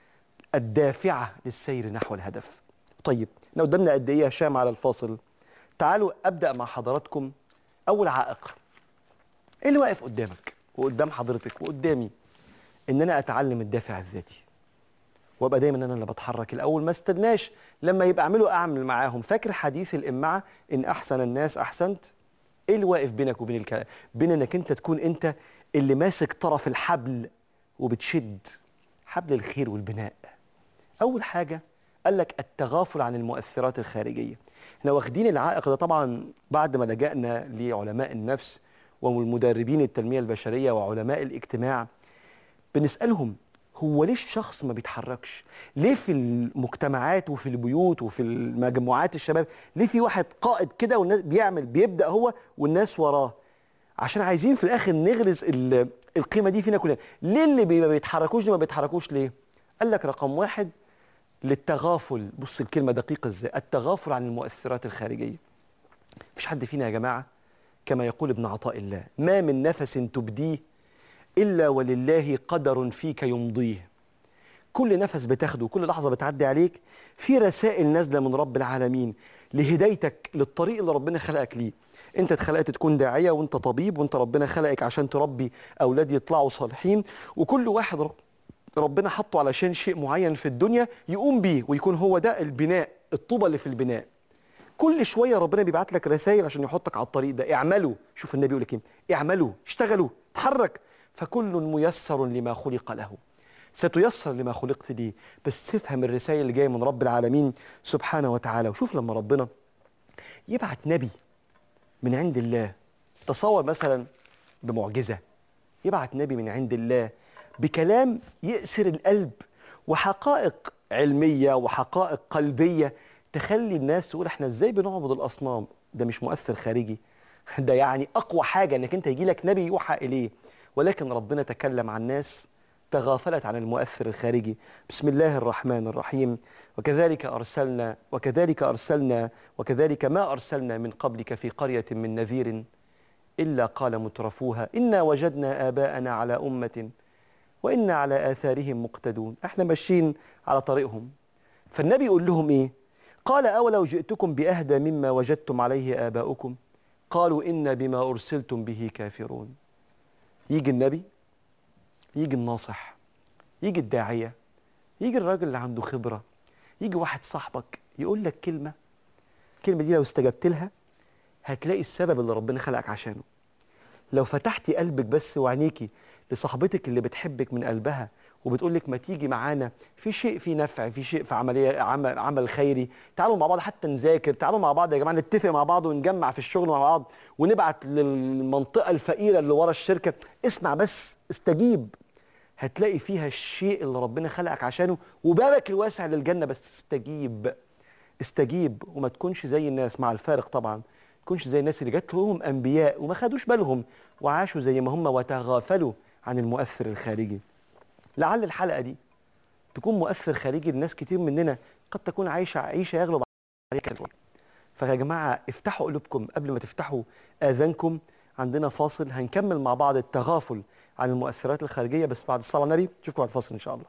الدافعه للسير نحو الهدف طيب احنا قدامنا قد ايه يا هشام على الفاصل تعالوا ابدا مع حضراتكم اول عائق ايه اللي واقف قدامك وقدام حضرتك وقدامي ان انا اتعلم الدافع الذاتي وابقى دايما انا اللي بتحرك الاول ما استناش لما يبقى اعملوا اعمل معاهم فاكر حديث الامعه ان احسن الناس احسنت ايه اللي واقف بينك وبين الكلام بين انك انت تكون انت اللي ماسك طرف الحبل وبتشد حبل الخير والبناء اول حاجه قال لك التغافل عن المؤثرات الخارجيه احنا واخدين العائق ده طبعا بعد ما لجأنا لعلماء النفس والمدربين التنمية البشرية وعلماء الاجتماع بنسألهم هو ليه الشخص ما بيتحركش؟ ليه في المجتمعات وفي البيوت وفي المجموعات الشباب ليه في واحد قائد كده والناس بيعمل بيبدأ هو والناس وراه؟ عشان عايزين في الاخر نغرس القيمة دي فينا كلنا، ليه اللي ما بيتحركوش دي ما بيتحركوش ليه؟ قال لك رقم واحد للتغافل بص الكلمة دقيقة ازاي التغافل عن المؤثرات الخارجية مفيش حد فينا يا جماعة كما يقول ابن عطاء الله ما من نفس تبديه إلا ولله قدر فيك يمضيه كل نفس بتاخده كل لحظه بتعدي عليك في رسائل نازله من رب العالمين لهدايتك للطريق اللي ربنا خلقك ليه انت اتخلقت تكون داعيه وانت طبيب وانت ربنا خلقك عشان تربي اولاد يطلعوا صالحين وكل واحد رب ربنا حطه علشان شيء معين في الدنيا يقوم بيه ويكون هو ده البناء الطوبه اللي في البناء كل شويه ربنا بيبعت لك رسائل عشان يحطك على الطريق ده اعملوا شوف النبي يقول لك ايه اعملوا اشتغلوا اتحرك فكل ميسر لما خلق له ستيسر لما خلقت ليه بس تفهم الرسائل اللي جايه من رب العالمين سبحانه وتعالى وشوف لما ربنا يبعت نبي من عند الله تصور مثلا بمعجزه يبعت نبي من عند الله بكلام يأسر القلب وحقائق علميه وحقائق قلبيه تخلي الناس تقول احنا ازاي بنعبد الاصنام ده مش مؤثر خارجي ده يعني اقوى حاجه انك انت يجي لك نبي يوحى اليه ولكن ربنا تكلم عن ناس تغافلت عن المؤثر الخارجي بسم الله الرحمن الرحيم وكذلك أرسلنا وكذلك أرسلنا وكذلك ما أرسلنا من قبلك في قرية من نذير إلا قال مترفوها إنا وجدنا آباءنا على أمة وإنا على آثارهم مقتدون احنا ماشيين على طريقهم فالنبي يقول لهم إيه قال أولو جئتكم بأهدى مما وجدتم عليه آباؤكم قالوا إنا بما أرسلتم به كافرون يجي النبي يجي الناصح يجي الداعية يجي الراجل اللي عنده خبرة يجي واحد صاحبك يقول لك كلمة الكلمة دي لو استجبت لها هتلاقي السبب اللي ربنا خلقك عشانه لو فتحتي قلبك بس وعينيكي لصاحبتك اللي بتحبك من قلبها وبتقول لك ما تيجي معانا في شيء في نفع في شيء في عمليه عمل عمل خيري تعالوا مع بعض حتى نذاكر تعالوا مع بعض يا جماعه نتفق مع بعض ونجمع في الشغل مع بعض ونبعت للمنطقه الفقيره اللي ورا الشركه اسمع بس استجيب هتلاقي فيها الشيء اللي ربنا خلقك عشانه وبابك الواسع للجنه بس استجيب استجيب وما تكونش زي الناس مع الفارق طبعا ما تكونش زي الناس اللي جات لهم انبياء وما خدوش بالهم وعاشوا زي ما هم وتغافلوا عن المؤثر الخارجي لعل الحلقه دي تكون مؤثر خارجي لناس كتير مننا قد تكون عايشه عيشه يغلب عليها كده فيا جماعه افتحوا قلوبكم قبل ما تفتحوا اذانكم عندنا فاصل هنكمل مع بعض التغافل عن المؤثرات الخارجيه بس بعد الصلاه على النبي نشوفكم بعد الفاصل ان شاء الله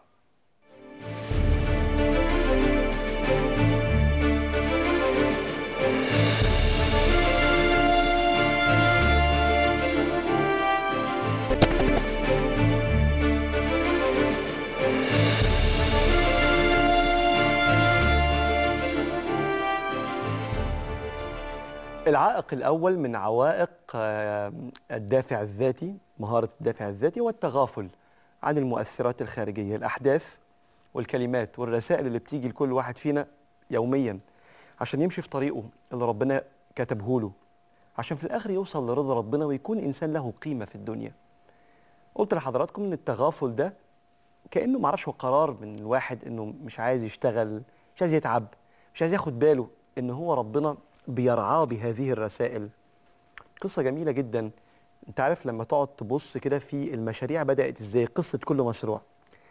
العائق الأول من عوائق آه، الدافع الذاتي مهارة الدافع الذاتي هو التغافل عن المؤثرات الخارجية الأحداث والكلمات والرسائل اللي بتيجي لكل واحد فينا يوميا عشان يمشي في طريقه اللي ربنا كتبه له عشان في الآخر يوصل لرضا ربنا ويكون إنسان له قيمة في الدنيا قلت لحضراتكم إن التغافل ده كأنه معرفش هو قرار من الواحد إنه مش عايز يشتغل مش عايز يتعب مش عايز ياخد باله إن هو ربنا بيرعاه بهذه الرسائل قصة جميلة جدا انت عارف لما تقعد تبص كده في المشاريع بدأت ازاي قصة كل مشروع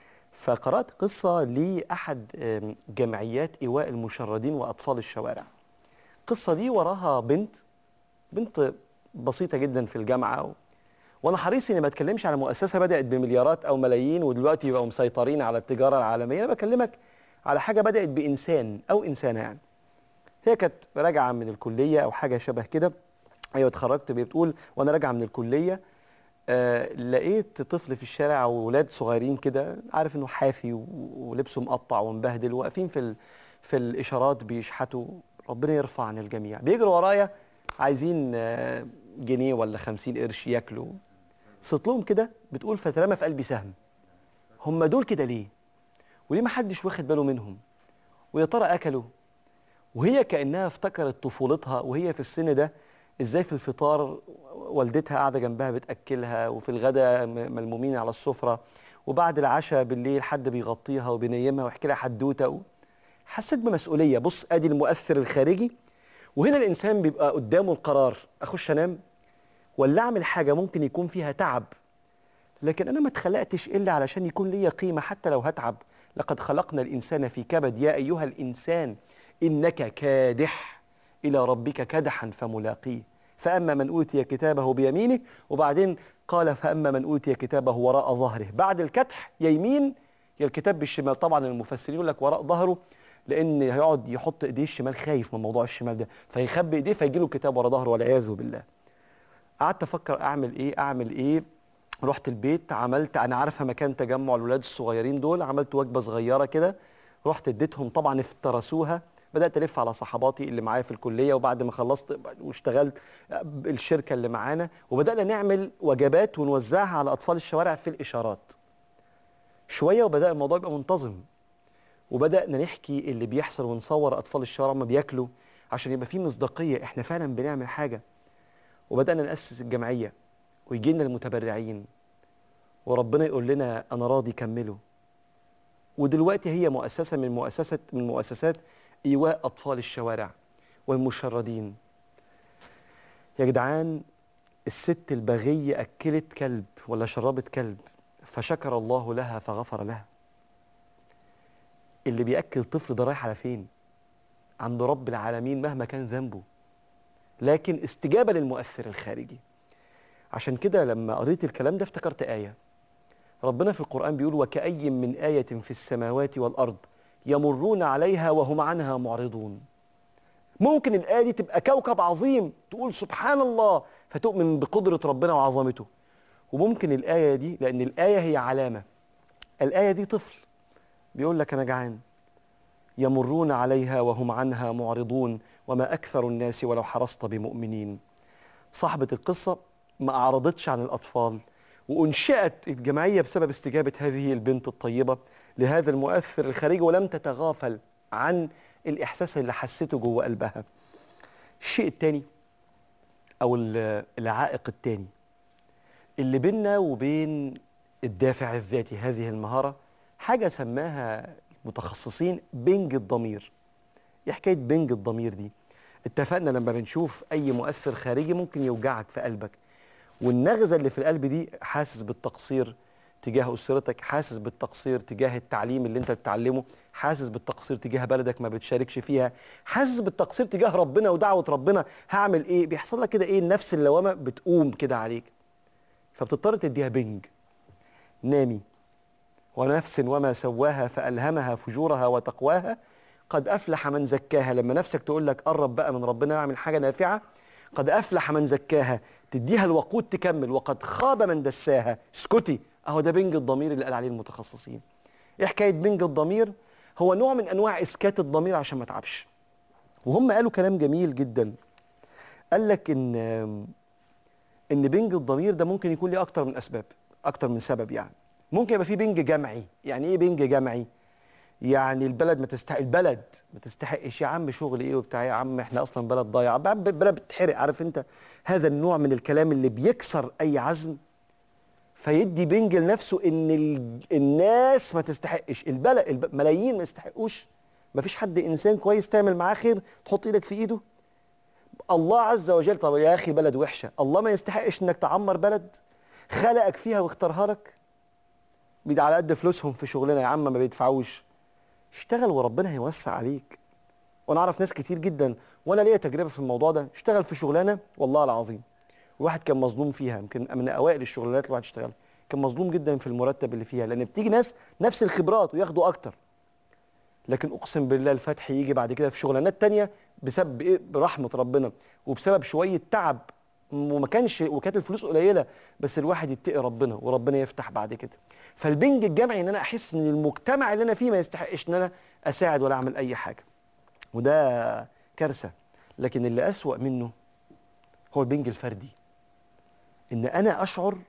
فقرأت قصة لأحد آم، جمعيات إيواء المشردين وأطفال الشوارع القصة دي وراها بنت بنت بسيطة جدا في الجامعة و... وأنا حريص إني ما أتكلمش على مؤسسة بدأت بمليارات أو ملايين ودلوقتي بقوا مسيطرين على التجارة العالمية أنا بكلمك على حاجة بدأت بإنسان أو إنسانة يعني هي كانت راجعه من الكليه او حاجه شبه كده ايوه اتخرجت بتقول وانا راجعه من الكليه آه لقيت طفل في الشارع وولاد صغيرين كده عارف انه حافي و- ولبسه مقطع ومبهدل واقفين في ال... في الاشارات بيشحتوا ربنا يرفع عن الجميع بيجروا ورايا عايزين آه جنيه ولا خمسين قرش ياكلوا صيت لهم كده بتقول فترمى في قلبي سهم هم دول كده ليه وليه ما حدش واخد باله منهم ويا ترى اكلوا وهي كانها افتكرت طفولتها وهي في السن ده ازاي في الفطار والدتها قاعده جنبها بتاكلها وفي الغداء م- ملمومين على السفره وبعد العشاء بالليل حد بيغطيها وبينيمها ويحكي لها حدوته و... حسيت بمسؤوليه بص ادي المؤثر الخارجي وهنا الانسان بيبقى قدامه القرار اخش انام ولا اعمل حاجه ممكن يكون فيها تعب لكن انا ما اتخلقتش الا علشان يكون ليا قيمه حتى لو هتعب لقد خلقنا الانسان في كبد يا ايها الانسان انك كادح الى ربك كدحا فملاقيه فاما من اوتي كتابه بيمينه وبعدين قال فاما من اوتي كتابه وراء ظهره بعد الكدح يا يمين يا الكتاب بالشمال طبعا المفسرين يقول لك وراء ظهره لان هيقعد يحط ايديه الشمال خايف من موضوع الشمال ده فيخبي ايديه فيجي له الكتاب ورا ظهره والعياذ بالله قعدت افكر اعمل ايه اعمل ايه رحت البيت عملت انا عارفه مكان تجمع الولاد الصغيرين دول عملت وجبه صغيره كده رحت اديتهم طبعا افترسوها بدات الف على صحباتي اللي معايا في الكليه وبعد ما خلصت واشتغلت الشركه اللي معانا وبدانا نعمل وجبات ونوزعها على اطفال الشوارع في الاشارات شويه وبدا الموضوع يبقى منتظم وبدانا نحكي اللي بيحصل ونصور اطفال الشوارع ما بياكلوا عشان يبقى في مصداقيه احنا فعلا بنعمل حاجه وبدانا ناسس الجمعيه ويجي لنا المتبرعين وربنا يقول لنا انا راضي كملوا ودلوقتي هي مؤسسه من مؤسسه من مؤسسات ايواء اطفال الشوارع والمشردين يا جدعان الست البغيه اكلت كلب ولا شربت كلب فشكر الله لها فغفر لها اللي بياكل طفل ده رايح على فين عند رب العالمين مهما كان ذنبه لكن استجابه للمؤثر الخارجي عشان كده لما قريت الكلام ده افتكرت ايه ربنا في القرآن بيقول وكأي من آية في السماوات والأرض يمرون عليها وهم عنها معرضون ممكن الآية دي تبقى كوكب عظيم تقول سبحان الله فتؤمن بقدرة ربنا وعظمته وممكن الآية دي لأن الآية هي علامة الآية دي طفل بيقول لك أنا جعان يمرون عليها وهم عنها معرضون وما أكثر الناس ولو حرصت بمؤمنين صاحبة القصة ما أعرضتش عن الأطفال وأنشئت الجمعية بسبب استجابة هذه البنت الطيبة لهذا المؤثر الخارجي ولم تتغافل عن الإحساس اللي حسته جوه قلبها الشيء الثاني أو العائق الثاني اللي بيننا وبين الدافع الذاتي هذه المهارة حاجة سماها المتخصصين بنج الضمير ايه حكاية بنج الضمير دي اتفقنا لما بنشوف أي مؤثر خارجي ممكن يوجعك في قلبك والنغزه اللي في القلب دي حاسس بالتقصير تجاه اسرتك حاسس بالتقصير تجاه التعليم اللي انت بتتعلمه حاسس بالتقصير تجاه بلدك ما بتشاركش فيها حاسس بالتقصير تجاه ربنا ودعوه ربنا هعمل ايه بيحصل لك كده ايه النفس اللوامه بتقوم كده عليك فبتضطر تديها بنج نامي ونفس وما سواها فالهمها فجورها وتقواها قد افلح من زكاها لما نفسك تقول لك قرب بقى من ربنا اعمل حاجه نافعه قد افلح من زكاها تديها الوقود تكمل وقد خاب من دساها اسكتي اهو ده بنج الضمير اللي قال عليه المتخصصين ايه حكايه بنج الضمير هو نوع من انواع اسكات الضمير عشان ما تعبش وهم قالوا كلام جميل جدا قال لك ان ان بنج الضمير ده ممكن يكون ليه اكتر من اسباب اكتر من سبب يعني ممكن يبقى فيه بنج جمعي يعني ايه بنج جمعي يعني البلد ما تستحق البلد ما تستحقش يا عم شغل ايه وبتاع يا عم احنا اصلا بلد ضايعه بلد بتتحرق عارف انت هذا النوع من الكلام اللي بيكسر اي عزم فيدي بنج لنفسه ان الناس ما تستحقش البلد ملايين ما يستحقوش ما فيش حد انسان كويس تعمل معاه خير تحط ايدك في ايده الله عز وجل طب يا اخي بلد وحشه الله ما يستحقش انك تعمر بلد خلقك فيها واختارها لك بيد على قد فلوسهم في شغلنا يا عم ما بيدفعوش اشتغل وربنا هيوسع عليك وانا اعرف ناس كتير جدا وانا ليا تجربه في الموضوع ده اشتغل في شغلانه والله العظيم واحد كان مظلوم فيها يمكن من اوائل الشغلانات اللي الواحد اشتغلها كان مظلوم جدا في المرتب اللي فيها لان بتيجي ناس نفس الخبرات وياخدوا اكتر لكن اقسم بالله الفتح يجي بعد كده في شغلانات تانية بسبب ايه برحمه ربنا وبسبب شويه تعب وما كانش وكانت الفلوس قليله بس الواحد يتقي ربنا وربنا يفتح بعد كده فالبنج الجمعي ان انا احس ان المجتمع اللي انا فيه ما يستحقش ان انا اساعد ولا اعمل اي حاجه وده كارثه لكن اللي اسوا منه هو البنج الفردي ان انا اشعر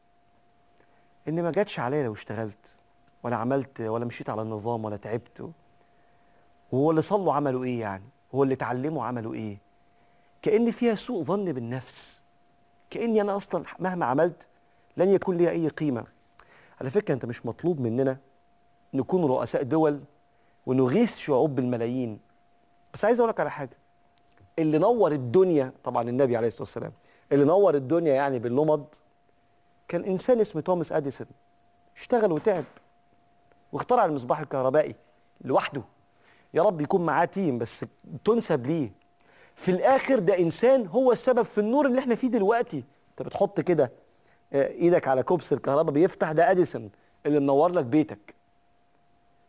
ان ما جاتش عليا لو اشتغلت ولا عملت ولا مشيت على النظام ولا تعبت وهو اللي صلوا عملوا ايه يعني هو اللي اتعلموا عملوا ايه كأن فيها سوء ظن بالنفس كأني أنا أصلا مهما عملت لن يكون لي أي قيمة على فكرة أنت مش مطلوب مننا نكون رؤساء دول ونغيث شعوب بالملايين بس عايز أقول لك على حاجة اللي نور الدنيا طبعا النبي عليه الصلاة والسلام اللي نور الدنيا يعني باللمض كان إنسان اسمه توماس أديسون اشتغل وتعب واخترع المصباح الكهربائي لوحده يا رب يكون معاه تيم بس تنسب ليه في الاخر ده انسان هو السبب في النور اللي احنا فيه دلوقتي انت بتحط كده ايدك على كوبس الكهرباء بيفتح ده اديسون اللي منور لك بيتك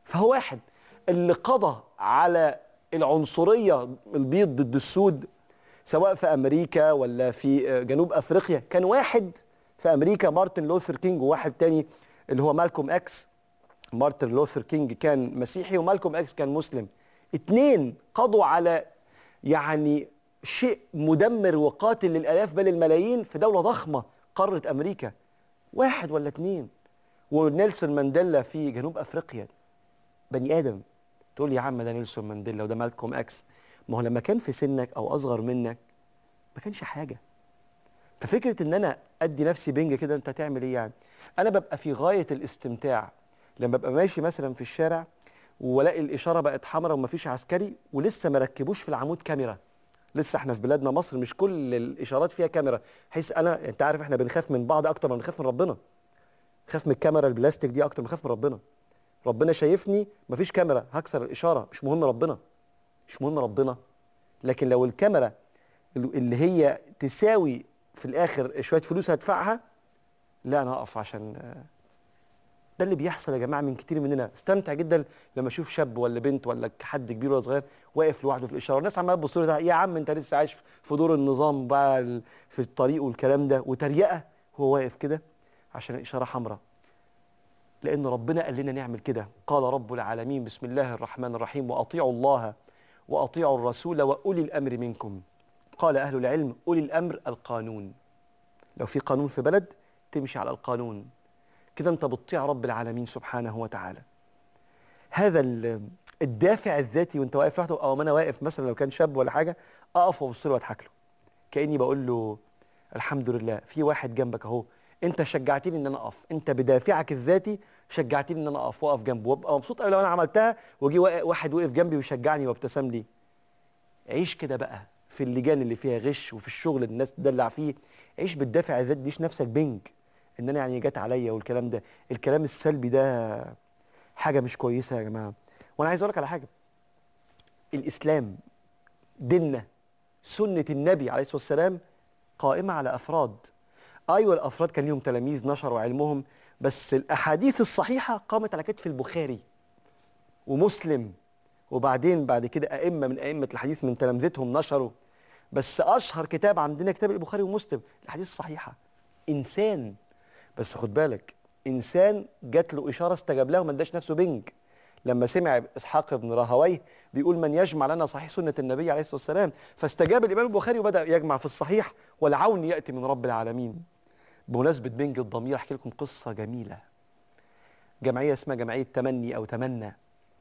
فهو واحد اللي قضى على العنصريه البيض ضد السود سواء في امريكا ولا في جنوب افريقيا كان واحد في امريكا مارتن لوثر كينج وواحد تاني اللي هو مالكوم اكس مارتن لوثر كينج كان مسيحي ومالكوم اكس كان مسلم اتنين قضوا على يعني شيء مدمر وقاتل للالاف بل الملايين في دوله ضخمه قاره امريكا واحد ولا اتنين ونيلسون مانديلا في جنوب افريقيا بني ادم تقول لي يا عم ده نيلسون مانديلا وده مالكوم اكس ما هو لما كان في سنك او اصغر منك ما كانش حاجه ففكره ان انا ادي نفسي بنج كده انت هتعمل ايه يعني انا ببقى في غايه الاستمتاع لما ببقى ماشي مثلا في الشارع والاقي الاشاره بقت حمراء ومفيش عسكري ولسه ما ركبوش في العمود كاميرا لسه احنا في بلادنا مصر مش كل الاشارات فيها كاميرا حيث انا انت عارف احنا بنخاف من بعض اكتر ما بنخاف من ربنا خاف من الكاميرا البلاستيك دي اكتر ما بخاف من ربنا ربنا شايفني مفيش كاميرا هكسر الاشاره مش مهم ربنا مش مهم ربنا لكن لو الكاميرا اللي هي تساوي في الاخر شويه فلوس هدفعها لا انا هقف عشان ده اللي بيحصل يا جماعه من كتير مننا استمتع جدا لما اشوف شاب ولا بنت ولا حد كبير ولا صغير واقف لوحده في الاشاره والناس عماله تبص له يا عم انت لسه عايش في دور النظام بقى في الطريق والكلام ده وتريقه هو واقف كده عشان الاشاره حمراء لان ربنا قال لنا نعمل كده قال رب العالمين بسم الله الرحمن الرحيم واطيعوا الله واطيعوا الرسول واولي الامر منكم قال اهل العلم اولي الامر القانون لو في قانون في بلد تمشي على القانون كده انت بتطيع رب العالمين سبحانه وتعالى هذا الدافع الذاتي وانت واقف لوحده او ما انا واقف مثلا لو كان شاب ولا حاجه اقف وابص له واضحك له كاني بقول له الحمد لله في واحد جنبك اهو انت شجعتني ان انا اقف انت بدافعك الذاتي شجعتني ان انا اقف واقف جنبه وابقى مبسوط قوي لو انا عملتها واجي واحد وقف جنبي ويشجعني وابتسم لي عيش كده بقى في اللجان اللي فيها غش وفي الشغل اللي الناس تدلع فيه عيش بالدافع الذاتي ديش نفسك بنج ان انا يعني جت عليا والكلام ده الكلام السلبي ده حاجه مش كويسه يا جماعه وانا عايز اقول لك على حاجه الاسلام ديننا سنه النبي عليه الصلاه والسلام قائمه على افراد ايوه الافراد كان ليهم تلاميذ نشروا علمهم بس الاحاديث الصحيحه قامت على كتف البخاري ومسلم وبعدين بعد كده ائمه من ائمه الحديث من تلامذتهم نشروا بس اشهر كتاب عندنا كتاب البخاري ومسلم الاحاديث الصحيحه انسان بس خد بالك انسان جات له اشاره استجاب لها وما اداش نفسه بنج لما سمع اسحاق بن راهويه بيقول من يجمع لنا صحيح سنه النبي عليه الصلاه والسلام فاستجاب الامام البخاري وبدا يجمع في الصحيح والعون ياتي من رب العالمين بمناسبه بنج الضمير احكي لكم قصه جميله جمعيه اسمها جمعيه تمني او تمنى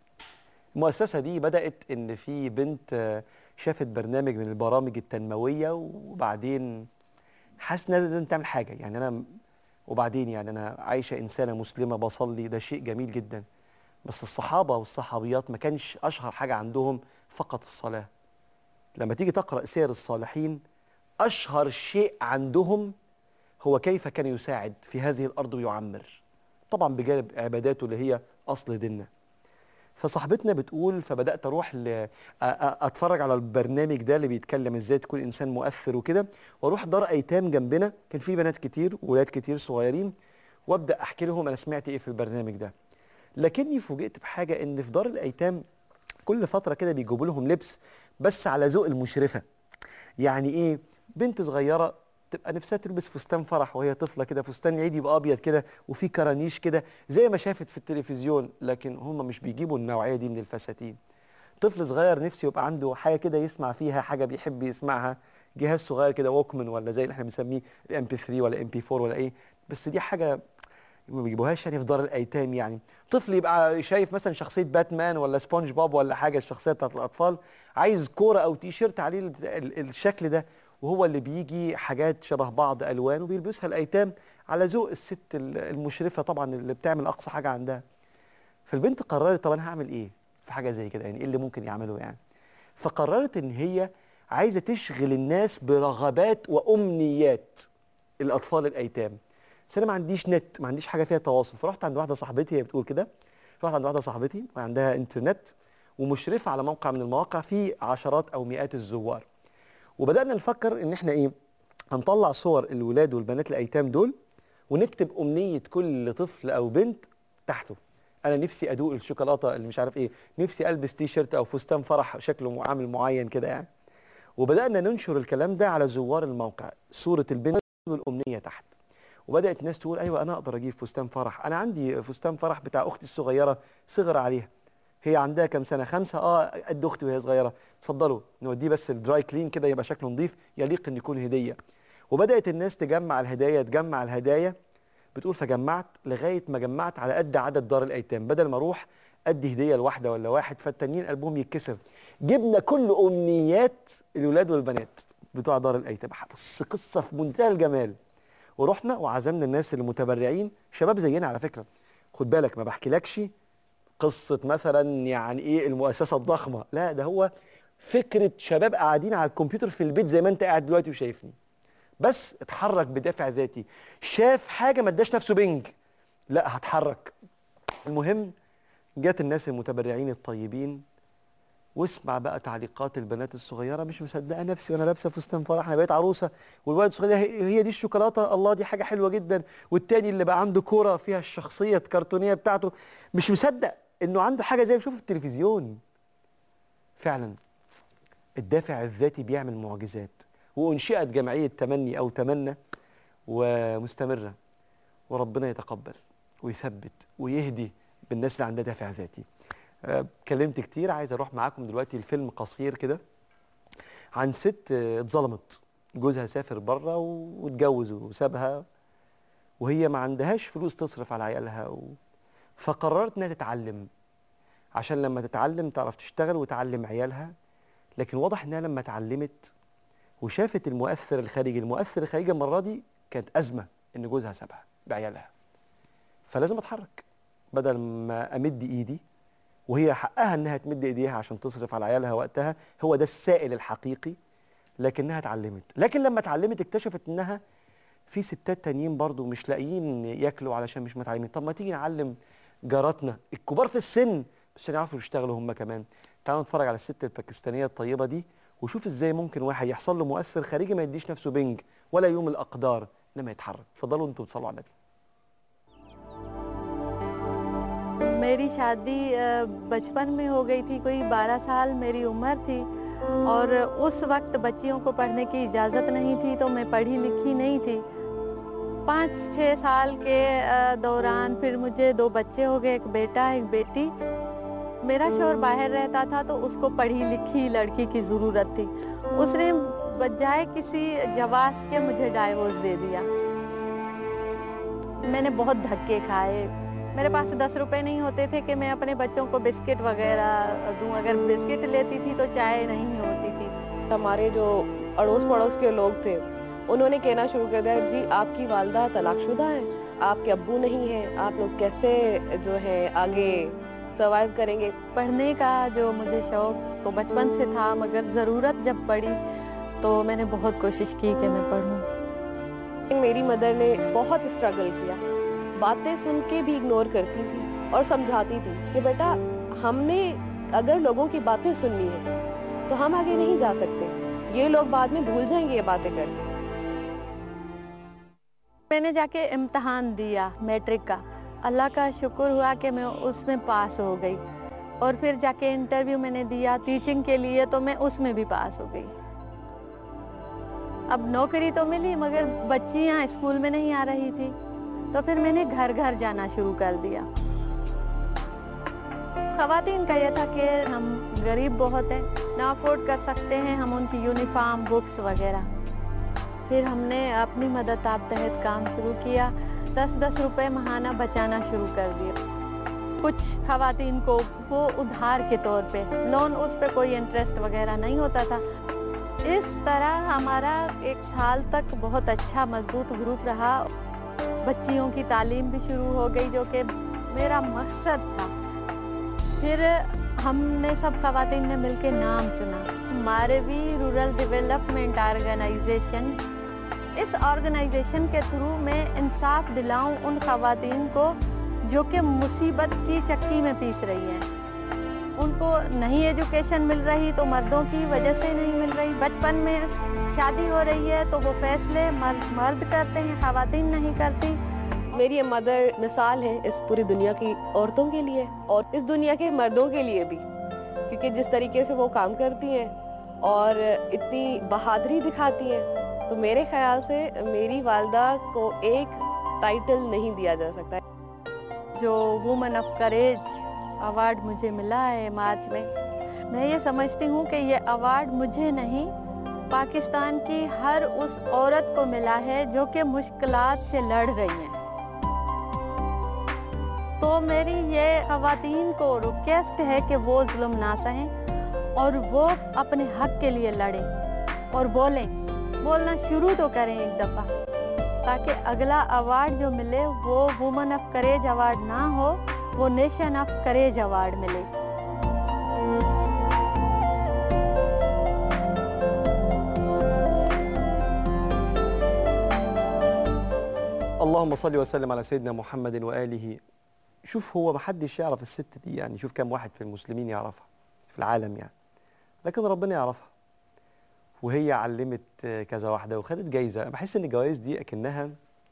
المؤسسه دي بدات ان في بنت شافت برنامج من البرامج التنمويه وبعدين حاسس انها لازم تعمل حاجه يعني انا وبعدين يعني انا عايشه انسانه مسلمه بصلي ده شيء جميل جدا بس الصحابه والصحابيات ما كانش اشهر حاجه عندهم فقط الصلاه لما تيجي تقرا سير الصالحين اشهر شيء عندهم هو كيف كان يساعد في هذه الارض ويعمر طبعا بجانب عباداته اللي هي اصل ديننا فصاحبتنا بتقول فبدات اروح ل... اتفرج على البرنامج ده اللي بيتكلم ازاي تكون انسان مؤثر وكده واروح دار ايتام جنبنا كان في بنات كتير وولاد كتير صغيرين وابدا احكي لهم انا سمعت ايه في البرنامج ده لكني فوجئت بحاجه ان في دار الايتام كل فتره كده بيجيبوا لهم لبس بس على ذوق المشرفه يعني ايه بنت صغيره تبقى نفسها تلبس فستان فرح وهي طفله كده فستان عيد يبقى ابيض كده وفي كرانيش كده زي ما شافت في التلفزيون لكن هم مش بيجيبوا النوعيه دي من الفساتين طفل صغير نفسه يبقى عنده حاجه كده يسمع فيها حاجه بيحب يسمعها جهاز صغير كده ووكمان ولا زي اللي احنا بنسميه الام بي 3 ولا ام بي 4 ولا ايه بس دي حاجه ما بيجيبوهاش يعني في دار الايتام يعني طفل يبقى شايف مثلا شخصيه باتمان ولا سبونج بوب ولا حاجه الشخصيه بتاعت الاطفال عايز كوره او تي شيرت عليه الشكل ده وهو اللي بيجي حاجات شبه بعض الوان وبيلبسها الايتام على ذوق الست المشرفه طبعا اللي بتعمل اقصى حاجه عندها فالبنت قررت طب انا هعمل ايه في حاجه زي كده يعني ايه اللي ممكن يعمله يعني فقررت ان هي عايزه تشغل الناس برغبات وامنيات الاطفال الايتام بس انا ما عنديش نت ما عنديش حاجه فيها تواصل فرحت عند واحده صاحبتي هي بتقول كده رحت عند واحده صاحبتي وعندها انترنت ومشرفه على موقع من المواقع فيه عشرات او مئات الزوار وبدانا نفكر ان احنا ايه هنطلع صور الولاد والبنات الايتام دول ونكتب امنيه كل طفل او بنت تحته انا نفسي ادوق الشوكولاته اللي مش عارف ايه نفسي البس تي شيرت او فستان فرح شكله عامل معين كده يعني وبدانا ننشر الكلام ده على زوار الموقع صوره البنت والامنيه تحت وبدات الناس تقول ايوه انا اقدر اجيب فستان فرح انا عندي فستان فرح بتاع اختي الصغيره صغر عليها هي عندها كام سنه خمسه اه قد اختي وهي صغيره اتفضلوا نوديه بس الدراي كلين كده يبقى شكله نظيف يليق ان يكون هديه وبدات الناس تجمع الهدايا تجمع الهدايا بتقول فجمعت لغايه ما جمعت على قد عدد دار الايتام بدل ما اروح ادي هديه لواحده ولا واحد فالتانيين قلبهم يتكسر جبنا كل امنيات الولاد والبنات بتوع دار الايتام بص قصه في منتهى الجمال ورحنا وعزمنا الناس المتبرعين شباب زينا على فكره خد بالك ما بحكيلكش قصه مثلا يعني ايه المؤسسه الضخمه لا ده هو فكره شباب قاعدين على الكمبيوتر في البيت زي ما انت قاعد دلوقتي وشايفني بس اتحرك بدافع ذاتي شاف حاجه ما اداش نفسه بنج لا هتحرك المهم جت الناس المتبرعين الطيبين واسمع بقى تعليقات البنات الصغيره مش مصدقه نفسي وانا لابسه فستان فرح انا بقيت عروسه والولد الصغير هي هي دي الشوكولاته الله دي حاجه حلوه جدا والتاني اللي بقى عنده كوره فيها الشخصيه الكرتونيه بتاعته مش مصدق انه عنده حاجه زي ما بيشوف في التلفزيون فعلا الدافع الذاتي بيعمل معجزات وانشئت جمعيه تمني او تمنى ومستمره وربنا يتقبل ويثبت ويهدي بالناس اللي عندها دافع ذاتي آه، اتكلمت كتير عايز اروح معاكم دلوقتي الفيلم قصير كده عن ست آه، اتظلمت جوزها سافر بره واتجوز وسابها وهي ما عندهاش فلوس تصرف على عيالها و... فقررت انها تتعلم عشان لما تتعلم تعرف تشتغل وتعلم عيالها لكن واضح انها لما اتعلمت وشافت المؤثر الخارجي المؤثر الخارجي المره دي كانت ازمه ان جوزها سابها بعيالها فلازم اتحرك بدل ما امد ايدي وهي حقها انها تمد ايديها عشان تصرف على عيالها وقتها هو ده السائل الحقيقي لكنها اتعلمت لكن لما اتعلمت اكتشفت انها في ستات تانيين برضو مش لاقيين ياكلوا علشان مش متعلمين طب ما تيجي نعلم جاراتنا الكبار في السن بس عشان يعرفوا يشتغلوا هم كمان تعالوا نتفرج على الست الباكستانيه الطيبه دي وشوف ازاي ممكن واحد يحصل له مؤثر خارجي ما يديش نفسه بنج ولا يوم الاقدار انما يتحرك اتفضلوا انتوا تصلوا على النبي मेरी शादी अ, बचपन में हो गई थी कोई 12 साल मेरी उम्र थी और उस वक्त बच्चियों को पढ़ने की इजाज़त नहीं थी तो मैं पढ़ी लिखी नहीं थी पाँच छः साल के अ, दौरान फिर मुझे दो बच्चे हो गए एक बेटा एक बेटी मेरा शोर बाहर रहता था तो उसको पढ़ी लिखी लड़की की ज़रूरत थी उसने बजाय किसी जवास के मुझे डाइवोर्स दे दिया मैंने बहुत धक्के खाए मेरे पास दस रुपए नहीं होते थे कि मैं अपने बच्चों को बिस्किट वगैरह दूं अगर बिस्किट लेती थी तो चाय नहीं होती थी हमारे जो अड़ोस पड़ोस के लोग थे उन्होंने कहना शुरू कर दिया जी आपकी वालदा तलाकशुदा है आपके अब्बू नहीं हैं आप लोग कैसे जो है आगे सर्वाइव करेंगे पढ़ने का जो मुझे शौक तो बचपन से था मगर ज़रूरत जब पड़ी तो मैंने बहुत कोशिश की कि मैं पढूं मेरी मदर ने बहुत स्ट्रगल किया बातें सुन के भी इग्नोर करती थी और समझाती थी कि बेटा हमने अगर लोगों की बातें सुननी है तो हम आगे नहीं जा सकते ये लोग बाद में भूल जाएंगे ये बातें करके मैंने जाके इम्तहान दिया मैट्रिक का अल्लाह का शुक्र हुआ कि मैं उसमें पास हो गई और फिर जाके इंटरव्यू मैंने दिया टीचिंग के लिए तो मैं उसमें भी पास हो गई अब नौकरी तो मिली मगर बच्चियां स्कूल में नहीं आ रही थी तो फिर मैंने घर घर जाना शुरू कर दिया खातन का यह था कि हम गरीब बहुत हैं ना अफोर्ड कर सकते हैं हम उनकी यूनिफॉर्म बुक्स वगैरह फिर हमने अपनी मदद आप तहत काम शुरू किया दस दस रुपए महाना बचाना शुरू कर दिया कुछ खातन को वो उधार के तौर पे लोन उस पे कोई इंटरेस्ट वगैरह नहीं होता था इस तरह हमारा एक साल तक बहुत अच्छा मजबूत ग्रुप रहा बच्चियों की तालीम भी शुरू हो गई जो कि मेरा मकसद था फिर हमने सब खातन ने मिलकर नाम चुना मारवी रूरल डेवलपमेंट ऑर्गेनाइजेशन इस ऑर्गेनाइजेशन के थ्रू मैं इंसाफ दिलाऊं उन खातन को जो कि मुसीबत की चक्की में पीस रही हैं उनको नहीं एजुकेशन मिल रही तो मर्दों की वजह से नहीं मिल रही बचपन में शादी हो रही है तो वो फैसले मर्द मर्द करते हैं खातन नहीं करती मेरी मदर मिसाल है इस पूरी दुनिया की औरतों के लिए और इस दुनिया के मर्दों के लिए भी क्योंकि जिस तरीके से वो काम करती हैं और इतनी बहादुरी दिखाती हैं तो मेरे ख्याल से मेरी वालदा को एक टाइटल नहीं दिया जा सकता जो वुमन ऑफ करेज अवार्ड मुझे मिला है मार्च में मैं ये समझती हूँ कि ये अवार्ड मुझे नहीं पाकिस्तान की हर उस औरत को मिला है जो कि मुश्किलात से लड़ रही हैं तो मेरी ये खातन को रिक्वेस्ट है कि वो जुल्म ना सहें और वो अपने हक के लिए लड़ें और बोलें बोलना शुरू तो करें एक दफ़ा ताकि अगला अवार्ड जो मिले वो वुमन ऑफ करेज अवार्ड ना हो वो नेशन ऑफ करेज अवार्ड मिले اللهم صل وسلم على سيدنا محمد واله شوف هو ما حدش يعرف الست دي يعني شوف كم واحد في المسلمين يعرفها في العالم يعني لكن ربنا يعرفها وهي علمت آه، كذا واحده وخدت جايزه أنا بحس ان الجوائز دي اكنها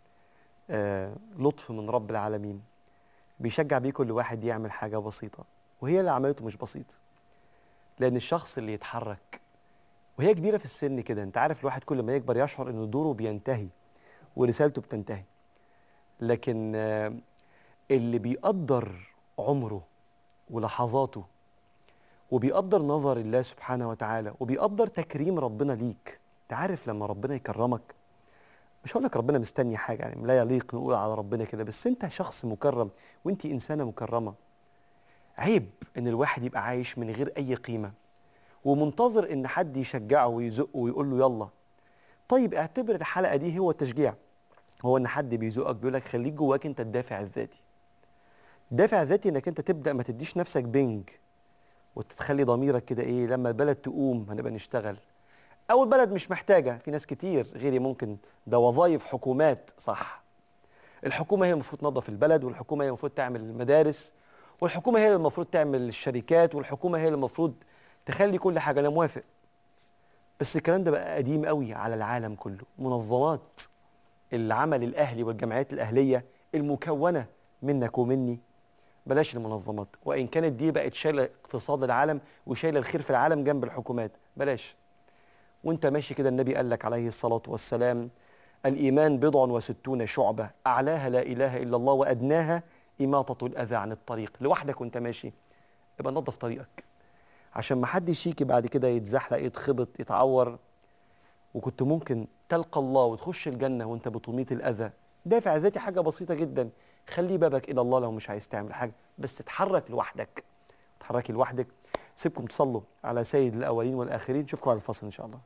آه، لطف من رب العالمين بيشجع بيه كل واحد يعمل حاجه بسيطه وهي اللي عملته مش بسيط لان الشخص اللي يتحرك وهي كبيره في السن كده انت عارف الواحد كل ما يكبر يشعر ان دوره بينتهي ورسالته بتنتهي لكن آه، اللي بيقدر عمره ولحظاته وبيقدر نظر الله سبحانه وتعالى وبيقدر تكريم ربنا ليك انت عارف لما ربنا يكرمك مش هقول لك ربنا مستني حاجه يعني لا يليق نقول على ربنا كده بس انت شخص مكرم وانت انسانه مكرمه عيب ان الواحد يبقى عايش من غير اي قيمه ومنتظر ان حد يشجعه ويزقه ويقول له يلا طيب اعتبر الحلقه دي هو التشجيع هو ان حد بيزقك بيقول لك خليك جواك انت الدافع الذاتي الدافع الذاتي انك انت تبدا ما تديش نفسك بنج وتخلي ضميرك كده ايه لما البلد تقوم هنبقى نشتغل او البلد مش محتاجه في ناس كتير غيري ممكن ده وظايف حكومات صح الحكومه هي المفروض تنظف البلد والحكومه هي المفروض تعمل المدارس والحكومه هي اللي المفروض تعمل الشركات والحكومه هي اللي المفروض تخلي كل حاجه انا موافق بس الكلام ده بقى قديم قوي على العالم كله منظمات العمل الاهلي والجمعيات الاهليه المكونه منك ومني بلاش المنظمات وان كانت دي بقت شايله اقتصاد العالم وشايله الخير في العالم جنب الحكومات بلاش وانت ماشي كده النبي قال لك عليه الصلاه والسلام الايمان بضع وستون شعبه اعلاها لا اله الا الله وادناها اماطه الاذى عن الطريق لوحدك وانت ماشي يبقى نظف طريقك عشان ما حدش يجي بعد كده يتزحلق يتخبط يتعور وكنت ممكن تلقى الله وتخش الجنة وانت بتميط الأذى دافع ذاتي حاجة بسيطة جدا خلي بابك إلى الله لو مش عايز تعمل حاجة بس تتحرك لوحدك تتحركي لوحدك سيبكم تصلوا على سيد الأولين والآخرين نشوفكم على الفصل إن شاء الله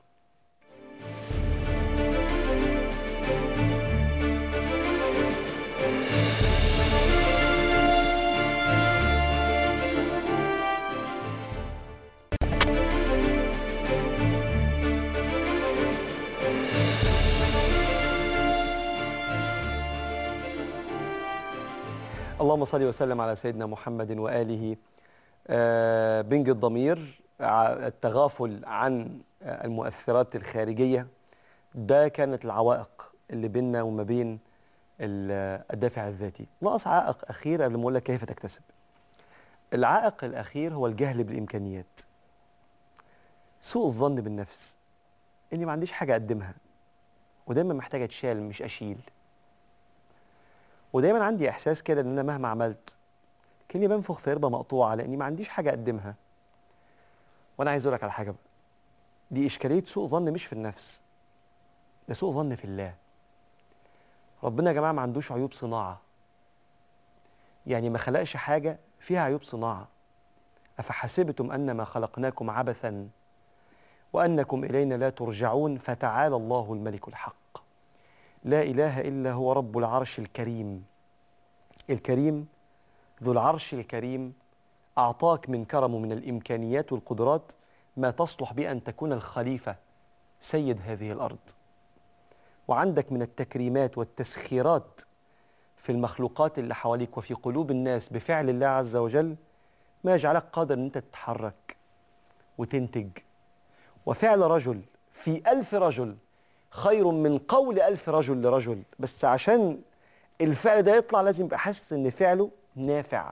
اللهم صل وسلم على سيدنا محمد وآله آه، بنج الضمير ع- التغافل عن آه، المؤثرات الخارجية ده كانت العوائق اللي بيننا وما بين ال- الدافع الذاتي ناقص عائق أخير قبل ما أقول لك كيف تكتسب العائق الأخير هو الجهل بالإمكانيات سوء الظن بالنفس إني ما عنديش حاجة أقدمها ودايما محتاجة أتشال مش أشيل ودايما عندي احساس كده ان انا مهما عملت كاني بنفخ في قربه مقطوعه لاني ما عنديش حاجه اقدمها وانا عايز اقول لك على حاجه بقى دي اشكاليه سوء ظن مش في النفس ده سوء ظن في الله ربنا يا جماعه ما عندوش عيوب صناعه يعني ما خلقش حاجه فيها عيوب صناعه افحسبتم انما خلقناكم عبثا وانكم الينا لا ترجعون فتعالى الله الملك الحق لا اله الا هو رب العرش الكريم الكريم ذو العرش الكريم اعطاك من كرمه من الامكانيات والقدرات ما تصلح بان تكون الخليفه سيد هذه الارض وعندك من التكريمات والتسخيرات في المخلوقات اللي حواليك وفي قلوب الناس بفعل الله عز وجل ما يجعلك قادر ان انت تتحرك وتنتج وفعل رجل في ألف رجل خير من قول ألف رجل لرجل بس عشان الفعل ده يطلع لازم يبقى حاسس ان فعله نافع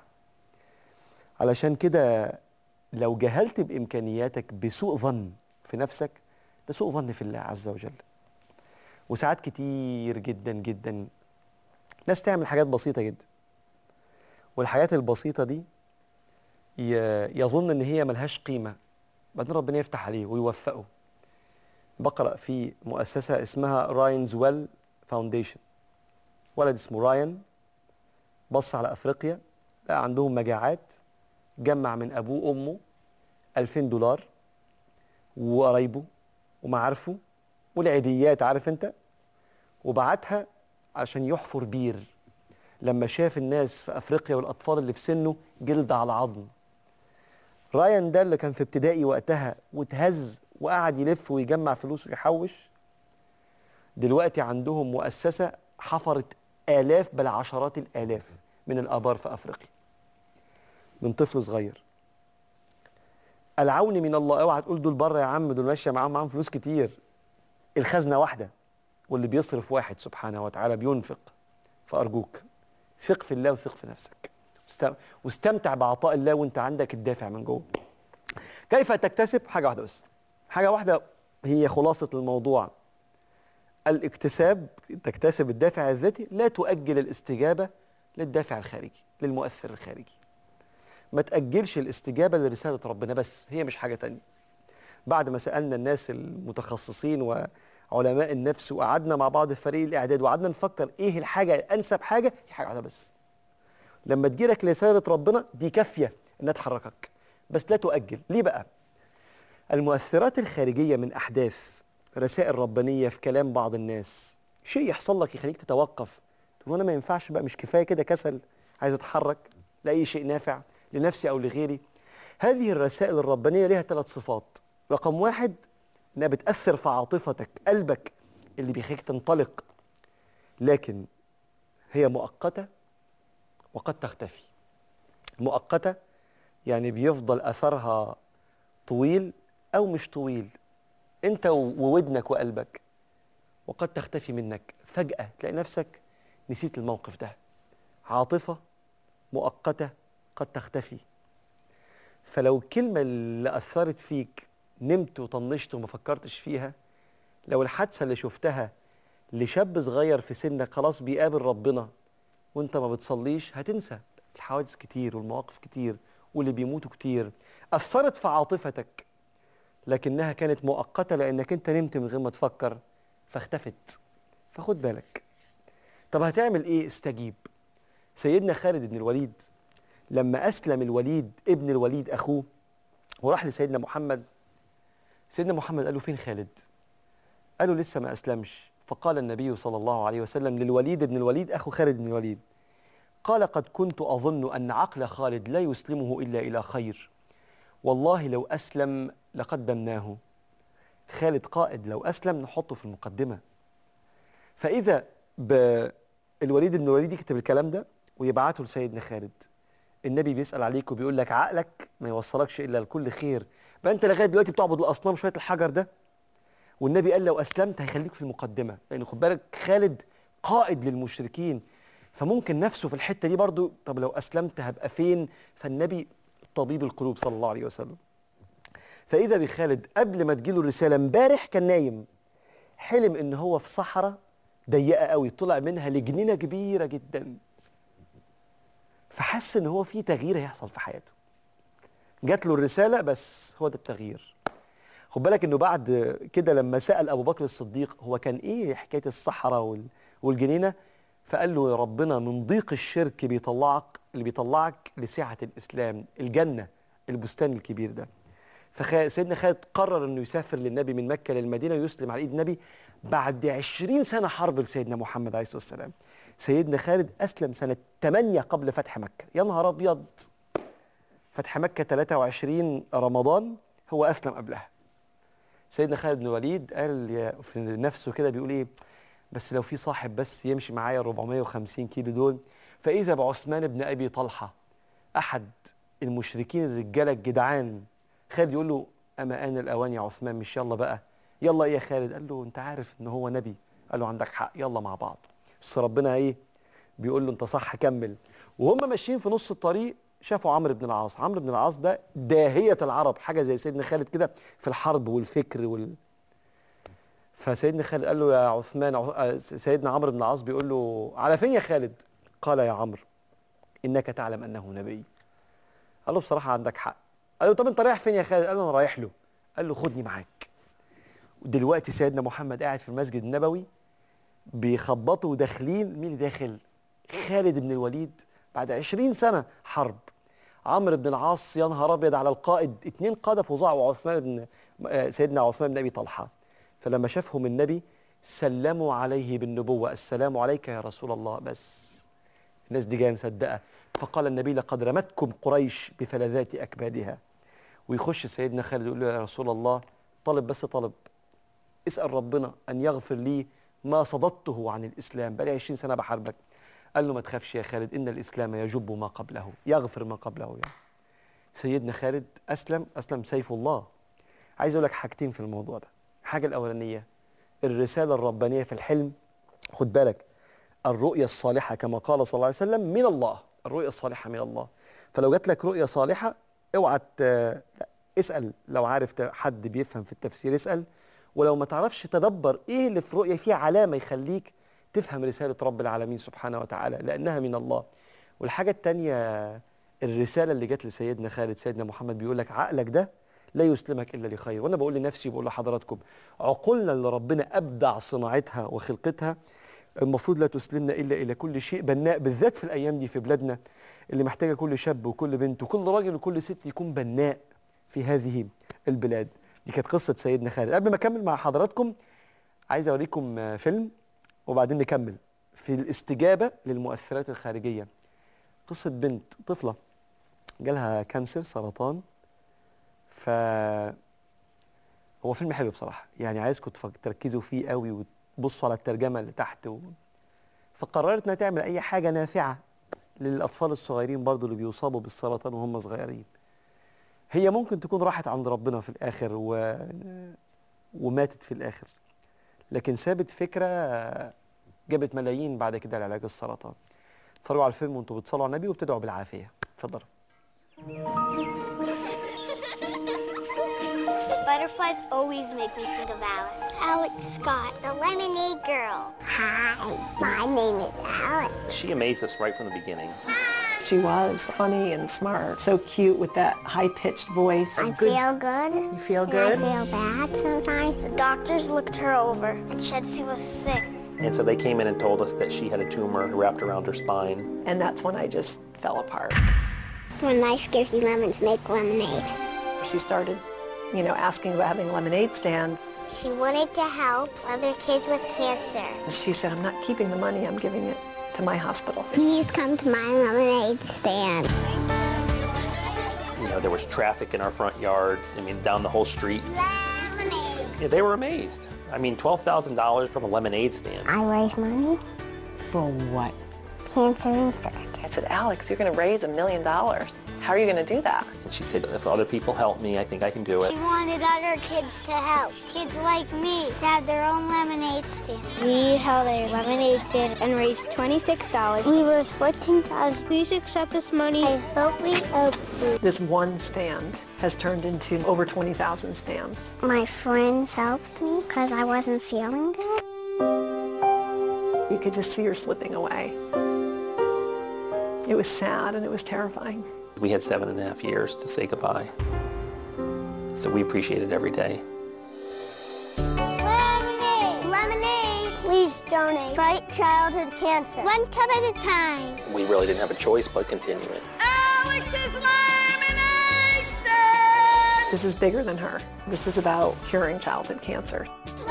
علشان كده لو جهلت بامكانياتك بسوء ظن في نفسك ده سوء ظن في الله عز وجل وساعات كتير جدا جدا ناس تعمل حاجات بسيطه جدا والحاجات البسيطه دي ي- يظن ان هي ملهاش قيمه بعدين ربنا يفتح عليه ويوفقه بقرا في مؤسسه اسمها راينز ويل فاونديشن ولد اسمه رايان بص على افريقيا لقى عندهم مجاعات جمع من ابوه وامه 2000 دولار وقرايبه ومعارفه والعيديات عارف انت وبعتها عشان يحفر بير لما شاف الناس في افريقيا والاطفال اللي في سنه جلد على عظم رايان ده اللي كان في ابتدائي وقتها واتهز وقعد يلف ويجمع فلوس ويحوش دلوقتي عندهم مؤسسة حفرت آلاف بل عشرات الآلاف من الآبار في أفريقيا من طفل صغير العون من الله اوعى تقول دول بره يا عم دول ماشيه معاهم معاهم فلوس كتير الخزنه واحده واللي بيصرف واحد سبحانه وتعالى بينفق فارجوك ثق في الله وثق في نفسك واست- واستمتع بعطاء الله وانت عندك الدافع من جوه كيف تكتسب حاجه واحده بس حاجه واحده هي خلاصه الموضوع الاكتساب تكتسب الدافع الذاتي لا تؤجل الاستجابه للدافع الخارجي للمؤثر الخارجي ما تأجلش الاستجابة لرسالة ربنا بس هي مش حاجة تانية بعد ما سألنا الناس المتخصصين وعلماء النفس وقعدنا مع بعض في فريق الإعداد وقعدنا نفكر إيه الحاجة الأنسب حاجة هي حاجة واحدة بس لما تجيلك رسالة ربنا دي كافية إنها تحركك بس لا تؤجل ليه بقى المؤثرات الخارجية من أحداث رسائل ربانية في كلام بعض الناس شيء يحصل لك يخليك تتوقف تقول أنا ما ينفعش بقى مش كفاية كده كسل عايز أتحرك لأي شيء نافع لنفسي أو لغيري هذه الرسائل الربانية لها ثلاث صفات رقم واحد إنها بتأثر في عاطفتك قلبك اللي بيخليك تنطلق لكن هي مؤقتة وقد تختفي مؤقتة يعني بيفضل أثرها طويل أو مش طويل أنت وودنك وقلبك وقد تختفي منك فجأة تلاقي نفسك نسيت الموقف ده عاطفة مؤقتة قد تختفي فلو الكلمة اللي أثرت فيك نمت وطنشت وما فكرتش فيها لو الحادثة اللي شفتها لشاب صغير في سنك خلاص بيقابل ربنا وانت ما بتصليش هتنسى الحوادث كتير والمواقف كتير واللي بيموتوا كتير أثرت في عاطفتك لكنها كانت مؤقتة لأنك انت نمت من غير ما تفكر فاختفت فخد بالك طب هتعمل ايه استجيب سيدنا خالد بن الوليد لما أسلم الوليد ابن الوليد أخوه وراح لسيدنا محمد سيدنا محمد قال له فين خالد قال له لسه ما أسلمش فقال النبي صلى الله عليه وسلم للوليد بن الوليد أخو خالد بن الوليد قال قد كنت أظن أن عقل خالد لا يسلمه إلا إلى خير والله لو أسلم لقدمناه خالد قائد لو أسلم نحطه في المقدمة فإذا بالوليد بن الوليد يكتب الكلام ده ويبعته لسيدنا خالد النبي بيسأل عليك وبيقول لك عقلك ما يوصلكش إلا لكل خير بقى أنت لغاية دلوقتي بتعبد الأصنام شوية الحجر ده والنبي قال لو أسلمت هيخليك في المقدمة لأن خد بالك خالد قائد للمشركين فممكن نفسه في الحتة دي برضو طب لو أسلمت هبقى فين فالنبي طبيب القلوب صلى الله عليه وسلم فإذا بخالد قبل ما تجيله الرسالة امبارح كان نايم حلم إن هو في صحراء ضيقة قوي طلع منها لجنينة كبيرة جدا فحس ان هو في تغيير هيحصل في حياته جات له الرساله بس هو ده التغيير خد بالك انه بعد كده لما سال ابو بكر الصديق هو كان ايه حكايه الصحراء وال- والجنينه فقال له يا ربنا من ضيق الشرك بيطلعك اللي بيطلعك لسعه الاسلام الجنه البستان الكبير ده فسيدنا خالد قرر انه يسافر للنبي من مكه للمدينه ويسلم على ايد النبي بعد 20 سنه حرب لسيدنا محمد عليه الصلاه والسلام سيدنا خالد اسلم سنه 8 قبل فتح مكه يا نهار ابيض فتح مكه 23 رمضان هو اسلم قبلها سيدنا خالد بن الوليد قال يا- في نفسه كده بيقول ايه بس لو في صاحب بس يمشي معايا 450 كيلو دول فاذا بعثمان بن ابي طلحه احد المشركين الرجاله الجدعان خالد يقول له اما ان الاوان يا عثمان مش يلا بقى يلا ايه يا خالد قال له انت عارف ان هو نبي قال له عندك حق يلا مع بعض بس ربنا ايه بيقول له انت صح كمل وهم ماشيين في نص الطريق شافوا عمرو بن العاص عمرو بن العاص ده داهيه العرب حاجه زي سيدنا خالد كده في الحرب والفكر وال فسيدنا خالد قال له يا عثمان عث- آه، سيدنا عمرو بن العاص بيقول له على فين يا خالد قال يا عمرو انك تعلم انه نبي قال له بصراحه عندك حق قال له طب انت رايح فين يا خالد قال له انا رايح له قال له خدني معاك ودلوقتي سيدنا محمد قاعد في المسجد النبوي بيخبطوا وداخلين مين اللي داخل خالد بن الوليد بعد عشرين سنة حرب عمرو بن العاص يا نهار ابيض على القائد اتنين قادة فظاع وعثمان بن آه، سيدنا عثمان بن ابي طلحة فلما شافهم النبي سلموا عليه بالنبوة السلام عليك يا رسول الله بس الناس دي جايه مصدقه فقال النبي لقد رمتكم قريش بفلذات اكبادها ويخش سيدنا خالد يقول له يا رسول الله طلب بس طلب اسال ربنا ان يغفر لي ما صددته عن الاسلام بقالي 20 سنه بحاربك قال له ما تخافش يا خالد ان الاسلام يجب ما قبله يغفر ما قبله يعني سيدنا خالد اسلم اسلم سيف الله عايز اقول لك حاجتين في الموضوع ده الحاجه الاولانيه الرساله الربانيه في الحلم خد بالك الرؤيا الصالحه كما قال صلى الله عليه وسلم من الله الرؤيا الصالحه من الله فلو جات لك رؤيا صالحه اوعى ت- لا، اسال لو عارف ت- حد بيفهم في التفسير اسال ولو ما تعرفش تدبر ايه اللي في رؤيا فيه علامه يخليك تفهم رساله رب العالمين سبحانه وتعالى لانها من الله والحاجه الثانيه الرساله اللي جت لسيدنا خالد سيدنا محمد بيقول لك عقلك ده لا يسلمك الا لخير وانا بقول لنفسي وبقول لحضراتكم عقولنا اللي ربنا ابدع صناعتها وخلقتها المفروض لا تسلمنا الا الى كل شيء بناء بالذات في الايام دي في بلادنا اللي محتاجه كل شاب وكل بنت وكل راجل وكل ست يكون بناء في هذه البلاد دي كانت قصه سيدنا خالد قبل ما اكمل مع حضراتكم عايز اوريكم آه، فيلم وبعدين نكمل في الاستجابه للمؤثرات الخارجيه قصه بنت طفله جالها كانسر سرطان ف هو فيلم حلو بصراحه يعني عايزكم تفك- تركزوا فيه قوي وتبصوا على الترجمه اللي تحت و... فقررت انها تعمل اي حاجه نافعه للاطفال الصغيرين برضو اللي بيصابوا بالسرطان وهم صغيرين هي ممكن تكون راحت عند ربنا في الاخر و... وماتت في الاخر لكن سابت فكره جابت ملايين بعد كده لعلاج السرطان اتفرجوا على الفيلم وانتوا بتصلوا على النبي وبتدعوا بالعافيه اتفضلوا Butterflies always make me think of Alice. Alex Scott, the lemonade girl. Hi, my name is Alex. She amazed us right from the beginning. She was funny and smart, so cute with that high-pitched voice. I feel good. You feel and good? I feel bad sometimes. The doctors looked her over and said she was sick. And so they came in and told us that she had a tumor wrapped around her spine. And that's when I just fell apart. When life gives you lemons, make lemonade. She started, you know, asking about having a lemonade stand. She wanted to help other kids with cancer. She said, I'm not keeping the money, I'm giving it to my hospital. Please come to my lemonade stand. You know, there was traffic in our front yard. I mean, down the whole street. Lemonade. Yeah, they were amazed. I mean, $12,000 from a lemonade stand. I raise money. For what? Cancer research. I said, Alex, you're going to raise a million dollars. How are you going to do that? And she said, if other people help me, I think I can do it. She wanted other kids to help. Kids like me to have their own lemonade stand. We held a lemonade stand and raised $26. We raised $14. Please accept this money. I hope we help you. This one stand has turned into over 20,000 stands. My friends helped me because I wasn't feeling good. You could just see her slipping away. It was sad and it was terrifying. We had seven and a half years to say goodbye. So we appreciate it every day. Lemonade! Lemonade! Please donate. Fight childhood cancer. One cup at a time. We really didn't have a choice but continue it. This is bigger than her. This is about curing childhood cancer.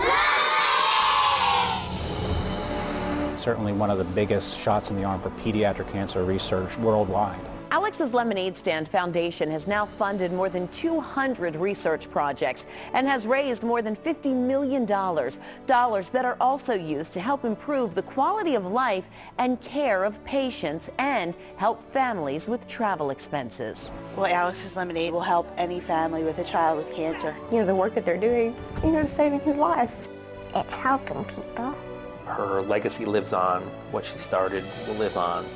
certainly one of the biggest shots in the arm for pediatric cancer research worldwide. Alex's Lemonade Stand Foundation has now funded more than 200 research projects and has raised more than $50 million, dollars that are also used to help improve the quality of life and care of patients and help families with travel expenses. Well, Alex's Lemonade will help any family with a child with cancer. You know, the work that they're doing, you know, is saving his life. It's helping people. her legacy lives on. What she started will live on.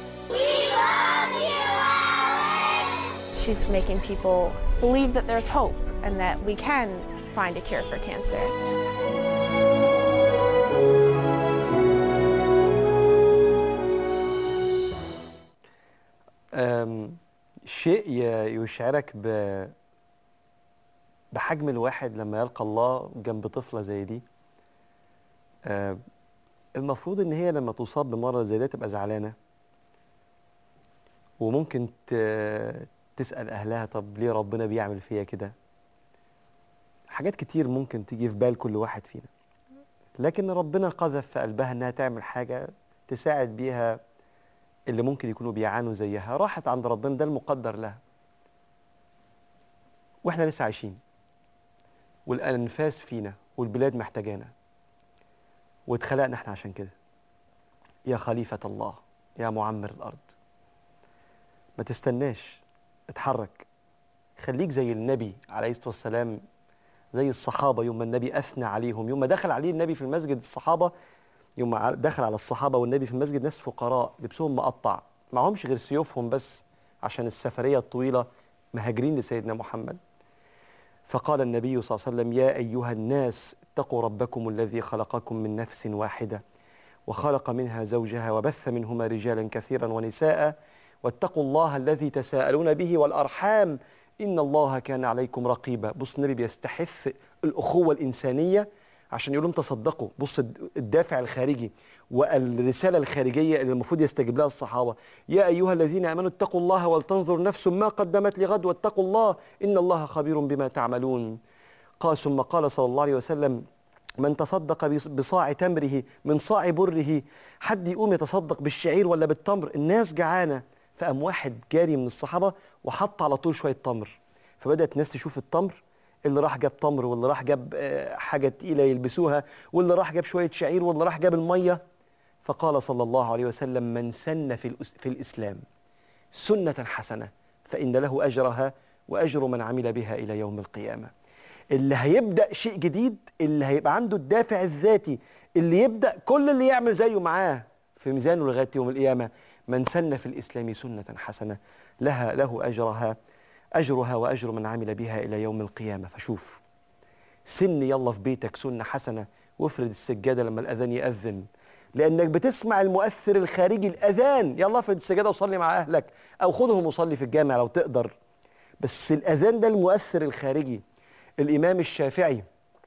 She's making people believe that there's hope and that we can find a cure for cancer. أم، شيء ي- يشعرك ب بحجم الواحد لما يلقى الله جنب طفلة زي دي أم، المفروض ان هي لما تصاب بمرض زي ده تبقى زعلانة وممكن ت- تسأل أهلها طب ليه ربنا بيعمل فيا كده حاجات كتير ممكن تيجي في بال كل واحد فينا لكن ربنا قذف في قلبها انها تعمل حاجة تساعد بيها اللي ممكن يكونوا بيعانوا زيها راحت عند ربنا ده المقدر لها واحنا لسه عايشين والانفاس فينا والبلاد محتاجانا واتخلقنا احنا عشان كده يا خليفة الله يا معمر الأرض ما تستناش اتحرك خليك زي النبي عليه الصلاة والسلام زي الصحابة يوم ما النبي أثنى عليهم يوم ما دخل عليه النبي في المسجد الصحابة يوم ما دخل على الصحابة والنبي في المسجد ناس فقراء لبسهم مقطع معهمش غير سيوفهم بس عشان السفرية الطويلة مهاجرين لسيدنا محمد فقال النبي صلى الله عليه وسلم يا أيها الناس اتقوا ربكم الذي خلقكم من نفس واحدة وخلق منها زوجها وبث منهما رجالا كثيرا ونساء واتقوا الله الذي تساءلون به والأرحام إن الله كان عليكم رقيبا بص النبي بيستحث الأخوة الإنسانية عشان يقول لهم تصدقوا بص الد- الدافع الخارجي والرسالة الخارجية اللي المفروض يستجيب لها الصحابة يا أيها الذين آمنوا اتقوا الله ولتنظر نفس ما قدمت لغد واتقوا الله إن الله خبير بما تعملون قال ثم قال صلى الله عليه وسلم من تصدق بص- بصاع تمره من صاع بره حد يقوم يتصدق بالشعير ولا بالتمر الناس جعانة فقام واحد جاري من الصحابة وحط على طول شوية تمر فبدأت الناس تشوف التمر اللي راح جاب تمر واللي راح جاب آه، حاجة تقيلة يلبسوها واللي راح جاب شوية شعير واللي راح جاب المية فقال صلى الله عليه وسلم من سن في, الأس- في الإسلام سنة حسنة فإن له أجرها وأجر من عمل بها إلى يوم القيامة اللي هيبدأ شيء جديد اللي هيبقى عنده الدافع الذاتي اللي يبدأ كل اللي يعمل زيه معاه في ميزانه لغاية يوم القيامة من سن في الإسلام سنة حسنة لها له أجرها أجرها وأجر من عمل بها إلى يوم القيامة فشوف سن يلا في بيتك سنة حسنة وافرد السجادة لما الأذان يأذن لأنك بتسمع المؤثر الخارجي الأذان يلا افرد السجادة وصلي مع أهلك أو خدهم وصلي في الجامع لو تقدر بس الأذان ده المؤثر الخارجي الإمام الشافعي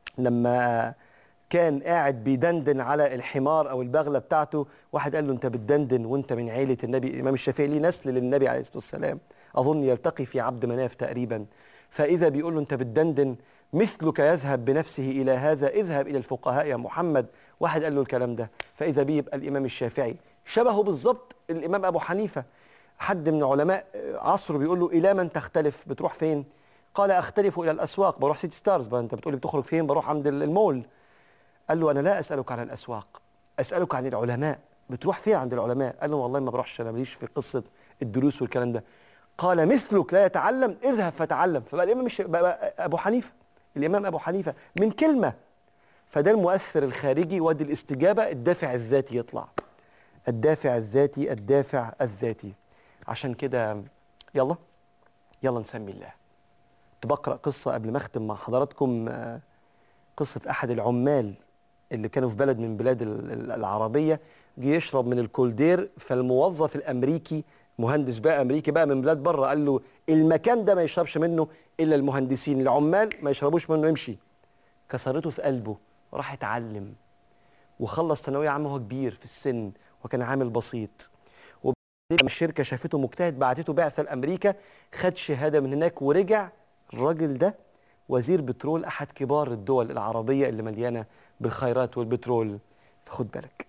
لما كان قاعد بيدندن على الحمار او البغله بتاعته واحد قال له انت بتدندن وانت من عيله النبي الامام الشافعي ليه نسل للنبي عليه الصلاه والسلام اظن يلتقي في عبد مناف تقريبا فاذا بيقول له انت بتدندن مثلك يذهب بنفسه الى هذا اذهب الى الفقهاء يا محمد واحد قال له الكلام ده فاذا بيه يبقى الامام الشافعي شبهه بالظبط الامام ابو حنيفه حد من علماء عصره بيقول له الى من تختلف بتروح فين قال اختلف الى الاسواق بروح سيتي ستارز بقى انت بتقولي بتخرج فين بروح عند المول قال له انا لا اسالك عن الاسواق اسالك عن العلماء بتروح فين عند العلماء قال له والله ما بروحش انا ماليش في قصه الدروس والكلام ده قال مثلك لا يتعلم اذهب فتعلم فبقى الامام مش بقى بقى ابو حنيفه الامام ابو حنيفه من كلمه فده المؤثر الخارجي وادي الاستجابه الدافع الذاتي يطلع الدافع الذاتي الدافع الذاتي عشان كده يلا يلا نسمي الله كنت بقرا قصه قبل ما اختم مع حضراتكم آه، قصه احد العمال اللي كانوا في بلد من بلاد ال- ال- العربيه جه يشرب من الكولدير فالموظف الامريكي مهندس بقى امريكي بقى من بلاد بره قال له المكان ده ما يشربش منه الا المهندسين العمال ما يشربوش منه يمشي كسرته في قلبه راح اتعلم وخلص ثانويه عامه وهو كبير في السن وكان عامل بسيط وبعدين لما الشركه شافته مجتهد بعتته بعثه لامريكا خد شهاده من هناك ورجع الراجل ده وزير بترول احد كبار الدول العربيه اللي مليانه بالخيرات والبترول فخد بالك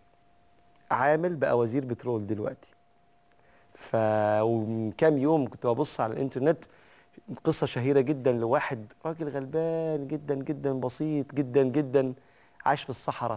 عامل بقى وزير بترول دلوقتي ف ومن كام يوم كنت ببص على الانترنت قصه شهيره جدا لواحد راجل غلبان جدا جدا بسيط جدا جدا عايش في الصحراء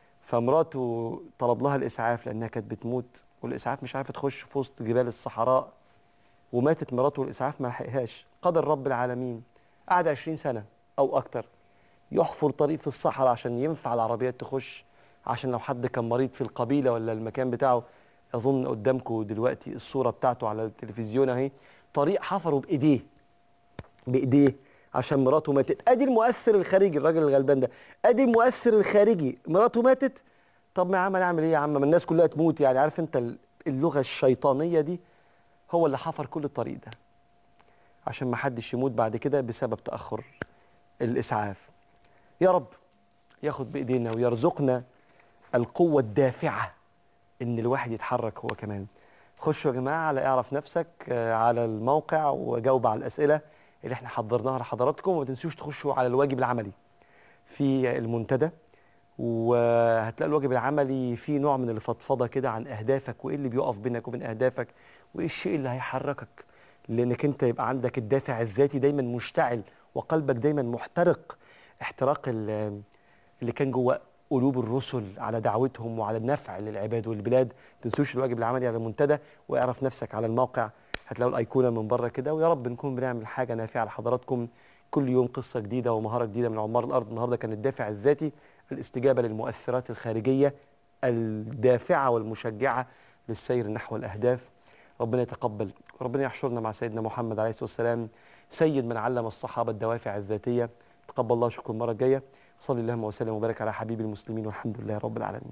فمراته طلب لها الاسعاف لانها كانت بتموت والاسعاف مش عارفه تخش في وسط جبال الصحراء وماتت مراته والاسعاف ما لحقهاش قدر رب العالمين قعد 20 سنه او اكتر يحفر طريق في الصحراء عشان ينفع العربيات تخش عشان لو حد كان مريض في القبيله ولا المكان بتاعه اظن قدامكم دلوقتي الصوره بتاعته على التلفزيون اهي طريق حفره بايديه بايديه عشان مراته ماتت ادي المؤثر الخارجي الراجل الغلبان ده ادي المؤثر الخارجي مراته ماتت طب ما يا عم نعمل ايه يا عم ما الناس كلها تموت يعني عارف انت اللغه الشيطانيه دي هو اللي حفر كل الطريق ده عشان ما حدش يموت بعد كده بسبب تاخر الاسعاف يا رب ياخد بايدينا ويرزقنا القوه الدافعه ان الواحد يتحرك هو كمان خشوا يا جماعه على اعرف نفسك آه، على الموقع وجاوب على الاسئله اللي احنا حضرناها لحضراتكم وما تنسوش تخشوا على الواجب العملي في المنتدى وهتلاقي الواجب العملي فيه نوع من الفضفضه كده عن اهدافك وايه اللي بيقف بينك وبين اهدافك وايه الشيء اللي هيحركك لانك انت يبقى عندك الدافع الذاتي دايما مشتعل وقلبك دايما محترق احتراق ال- اللي كان جوه قلوب الرسل على دعوتهم وعلى النفع للعباد والبلاد تنسوش الواجب العملي على المنتدى واعرف نفسك على الموقع هتلاقوا الايقونه من بره كده ويا رب نكون بنعمل حاجه نافعه لحضراتكم كل يوم قصه جديده ومهاره جديده من عمار الارض النهارده كان الدافع الذاتي الاستجابه للمؤثرات الخارجيه الدافعه والمشجعه للسير نحو الاهداف ربنا يتقبل وربنا يحشرنا مع سيدنا محمد عليه الصلاه والسلام سيد من علم الصحابه الدوافع الذاتيه تقبل الله شكرا المره الجايه صلي اللهم وسلم وبارك على حبيب المسلمين والحمد لله رب العالمين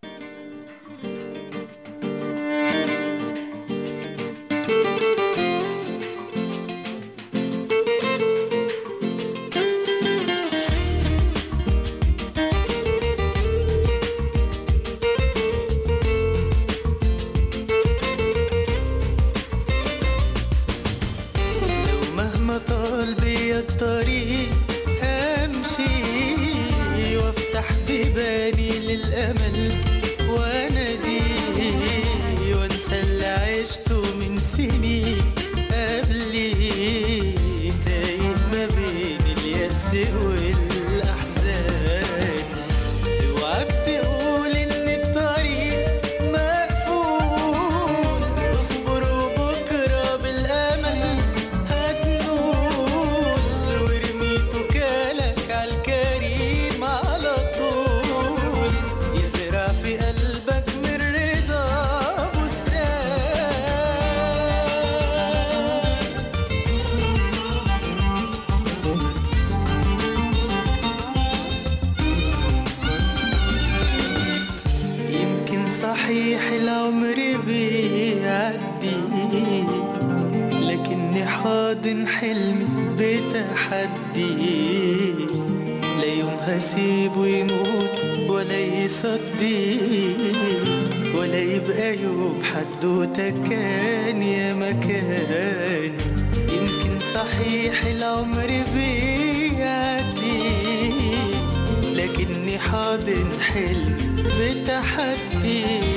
لو مهما طال بيا الطريق همشي وافتح بيباني للامل وانادي وانسى اللي عشته من سنين قبلي تايه ما بين اليأس والاحزان اوعك تقول ان الطريق مقفول اصبر وبكره بالامل هتنول وارمي توكالك عالكريم على طول يزرع في قلبك من رضا بستان يمكن صحيح العمر بيعدي لكني حاضن حلمي بتحدي لا يوم هسيبه يموت ولا يصدي ولا يبقى يوم حدوته كان يا مكان يمكن صحيح العمر بيعدي لكني حاضن حلم بتحدي